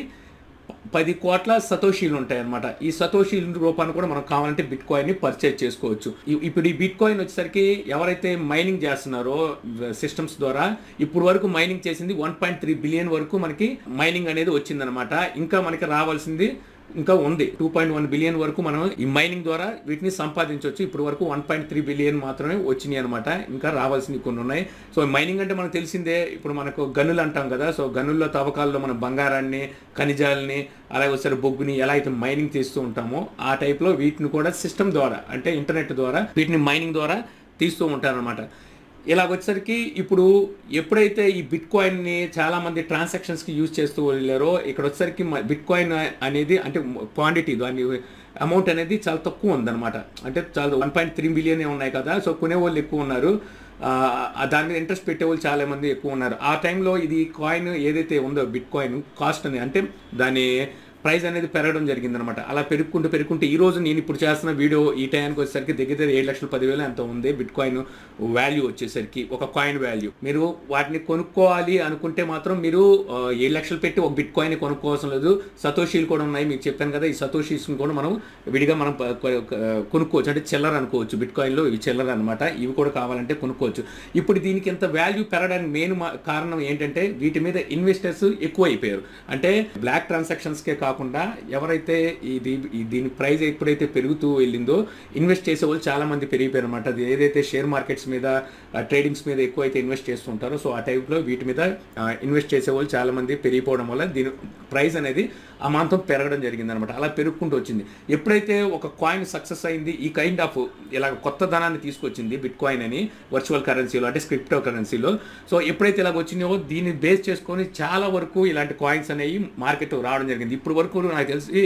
పది కోట్ల సతోషీలు ఉంటాయి అనమాట ఈ సతోషీల రూపాన్ని కూడా మనం కావాలంటే బిట్ కాయిన్ ని పర్చేజ్ చేసుకోవచ్చు ఇ- ఇప్పుడు ఈ బిట్ కాయిన్ వచ్చేసరికి ఎవరైతే మైనింగ్ చేస్తున్నారో సిస్టమ్స్ ద్వారా ఇప్పుడు వరకు మైనింగ్ చేసింది వన్ పాయింట్ త్రీ బిలియన్ వరకు మనకి మైనింగ్ అనేది వచ్చిందనమాట ఇంకా మనకి రావాల్సింది ఇంకా ఉంది టూ పాయింట్ వన్ బిలియన్ వరకు మనం ఈ మైనింగ్ ద్వారా వీటిని సంపాదించవచ్చు ఇప్పుడు వరకు వన్ పాయింట్ త్రీ బిలియన్ మాత్రమే వచ్చినాయి అనమాట ఇంకా రావాల్సినవి కొన్ని ఉన్నాయి సో మైనింగ్ అంటే మనకు తెలిసిందే ఇప్పుడు మనకు గనులు అంటాం కదా సో గనుల్లో తవ్వకాల్లో మనం బంగారాన్ని ఖనిజాలని అలాగే ఒకసారి బొగ్గుని ఎలా అయితే మైనింగ్ చేస్తూ ఉంటామో ఆ టైప్లో వీటిని కూడా సిస్టమ్ ద్వారా అంటే ఇంటర్నెట్ ద్వారా వీటిని మైనింగ్ ద్వారా తీస్తూ ఉంటారనమాట ఇలాగ వచ్చేసరికి ఇప్పుడు ఎప్పుడైతే ఈ బిట్ కాయిన్ ని చాలా మంది ట్రాన్సాక్షన్స్ కి యూజ్ చేస్తూ వెళ్ళారో ఇక్కడ వచ్చేసరికి బిట్ కాయిన్ అనేది అంటే క్వాంటిటీ దాని అమౌంట్ అనేది చాలా తక్కువ ఉందన్నమాట అంటే చాలా వన్ పాయింట్ త్రీ బిలియన్ ఉన్నాయి కదా సో కొనే వాళ్ళు ఎక్కువ ఉన్నారు ఆ, ఆ దాని మీద ఇంట్రెస్ట్ పెట్టే వాళ్ళు చాలా మంది ఎక్కువ ఉన్నారు ఆ టైంలో ఇది కాయిన్ ఏదైతే ఉందో బిట్ కాయిన్ కాస్ట్ అనేది అంటే దాని ప్రైస్ అనేది పెరగడం జరిగింది అనమాట అలా పెరుగుకుంటూ పెరుగుకుంటూ ఈ రోజు నేను ఇప్పుడు చేస్తున్న వీడియో ఈ టైంకి వచ్చేసరికి దగ్గర దగ్గర ఏడు లక్షల పదివేలు ఎంత ఉంది బిట్ కాయిన్ వాల్యూ వచ్చేసరికి ఒక కాయిన్ వాల్యూ మీరు వాటిని కొనుక్కోవాలి అనుకుంటే మాత్రం మీరు ఆ, ఏడు లక్షలు పెట్టి ఒక బిట్ కాయిన్ కొనుక్కోవాల్సిన లేదు సతోషీలు కూడా ఉన్నాయి మీకు చెప్పాను కదా ఈ సతోషీస్ కూడా మనం విడిగా మనం ప- కొ- కొ- కొనుక్కోవచ్చు అంటే చిల్లర అనుకోవచ్చు బిట్ కాయిన్లో ఇవి చిల్లర అనమాట ఇవి కూడా కావాలంటే కొనుక్కోవచ్చు ఇప్పుడు దీనికి ఇంత వాల్యూ పెరగడానికి మెయిన్ కారణం ఏంటంటే వీటి మీద ఇన్వెస్టర్స్ ఎక్కువ అయిపోయారు అంటే బ్లాక్ ట్రాన్సాక్షన్స్కే కాకుండా ఎవరైతే ఇది ఈ దీని ప్రైస్ ఎప్పుడైతే పెరుగుతూ వెళ్ళిందో ఇన్వెస్ట్ చేసే వాళ్ళు చాలా మంది పెరిగిపోయారు అనమాట అది ఏదైతే షేర్ మార్కెట్స్ మీద ట్రేడింగ్స్ మీద ఎక్కువ అయితే ఇన్వెస్ట్ చేస్తుంటారో సో ఆ టైప్లో వీటి మీద ఇన్వెస్ట్ చేసే వాళ్ళు చాలా మంది పెరిగిపోవడం వల్ల దీని ప్రైస్ అనేది అమాంతం పెరగడం జరిగింది అనమాట అలా పెరుగుకుంటూ వచ్చింది ఎప్పుడైతే ఒక కాయిన్ సక్సెస్ అయింది ఈ కైండ్ ఆఫ్ ఇలా కొత్త ధనాన్ని తీసుకొచ్చింది బిట్ కాయిన్ అని వర్చువల్ కరెన్సీలో అంటే క్రిప్టో కరెన్సీలో సో ఎప్పుడైతే ఇలాగ వచ్చినాయో దీన్ని బేస్ చేసుకొని చాలా వరకు ఇలాంటి కాయిన్స్ అనేవి మార్కెట్ రావడం జరిగింది ఇప్పుడు వరకు నాకు తెలిసి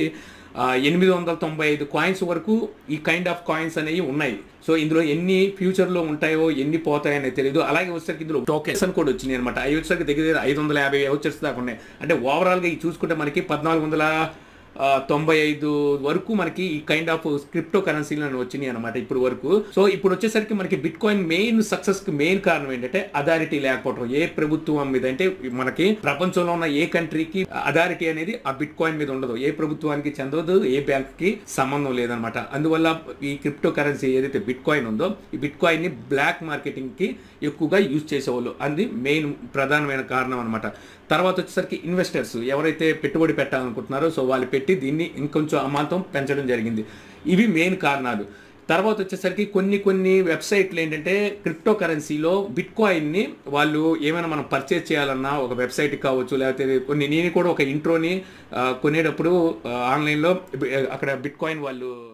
ఎనిమిది వందల తొంభై ఐదు కాయిన్స్ వరకు ఈ కైండ్ ఆఫ్ కాయిన్స్ అనేవి ఉన్నాయి సో ఇందులో ఎన్ని ఫ్యూచర్ లో ఉంటాయో ఎన్ని పోతాయో తెలియదు అలాగే వచ్చేసరికి ఇందులో టోకెన్స్ అని కూడా వచ్చినాయి అనమాట అవి వచ్చేసరికి దగ్గర దగ్గర ఐదు వందల యాభై వచ్చేసి దాకా ఉన్నాయి అంటే ఓవరాల్ గా ఇవి చూసుకుంటే మనకి పద్నాలుగు వందల ఆ, తొంభై ఐదు వరకు మనకి ఈ కైండ్ ఆఫ్ క్రిప్టో కరెన్సీలను వచ్చినాయి అనమాట ఇప్పుడు వరకు సో ఇప్పుడు వచ్చేసరికి మనకి బిట్ కాయిన్ మెయిన్ సక్సెస్ కి మెయిన్ కారణం ఏంటంటే అథారిటీ లేకపోవడం ఏ ప్రభుత్వం మీద అంటే మనకి ప్రపంచంలో ఉన్న ఏ కంట్రీకి అథారిటీ అనేది ఆ బిట్ కాయిన్ మీద ఉండదు ఏ ప్రభుత్వానికి చెందదు ఏ బ్యాంక్ కి సంబంధం లేదనమాట అందువల్ల ఈ క్రిప్టో కరెన్సీ ఏదైతే బిట్ కాయిన్ ఉందో ఈ బిట్ కాయిన్ ని బ్లాక్ మార్కెటింగ్ కి ఎక్కువగా యూజ్ చేసేవాళ్ళు అది మెయిన్ ప్రధానమైన కారణం అనమాట తర్వాత వచ్చేసరికి ఇన్వెస్టర్స్ ఎవరైతే పెట్టుబడి పెట్టాలనుకుంటున్నారో సో వాళ్ళు పెట్టి దీన్ని ఇంకొంచెం అమాంతం పెంచడం జరిగింది ఇవి మెయిన్ కారణాలు తర్వాత వచ్చేసరికి కొన్ని కొన్ని వెబ్సైట్లు ఏంటంటే క్రిప్టో కరెన్సీలో బిట్ కాయిన్ని వాళ్ళు ఏమైనా మనం పర్చేజ్ చేయాలన్నా ఒక వెబ్సైట్ కావచ్చు లేకపోతే కొన్ని నేను కూడా ఒక ఇంట్రోని ఆ, కొనేటప్పుడు ఆ, ఆన్లైన్లో బి- అక్కడ బిట్ కాయిన్ వాళ్ళు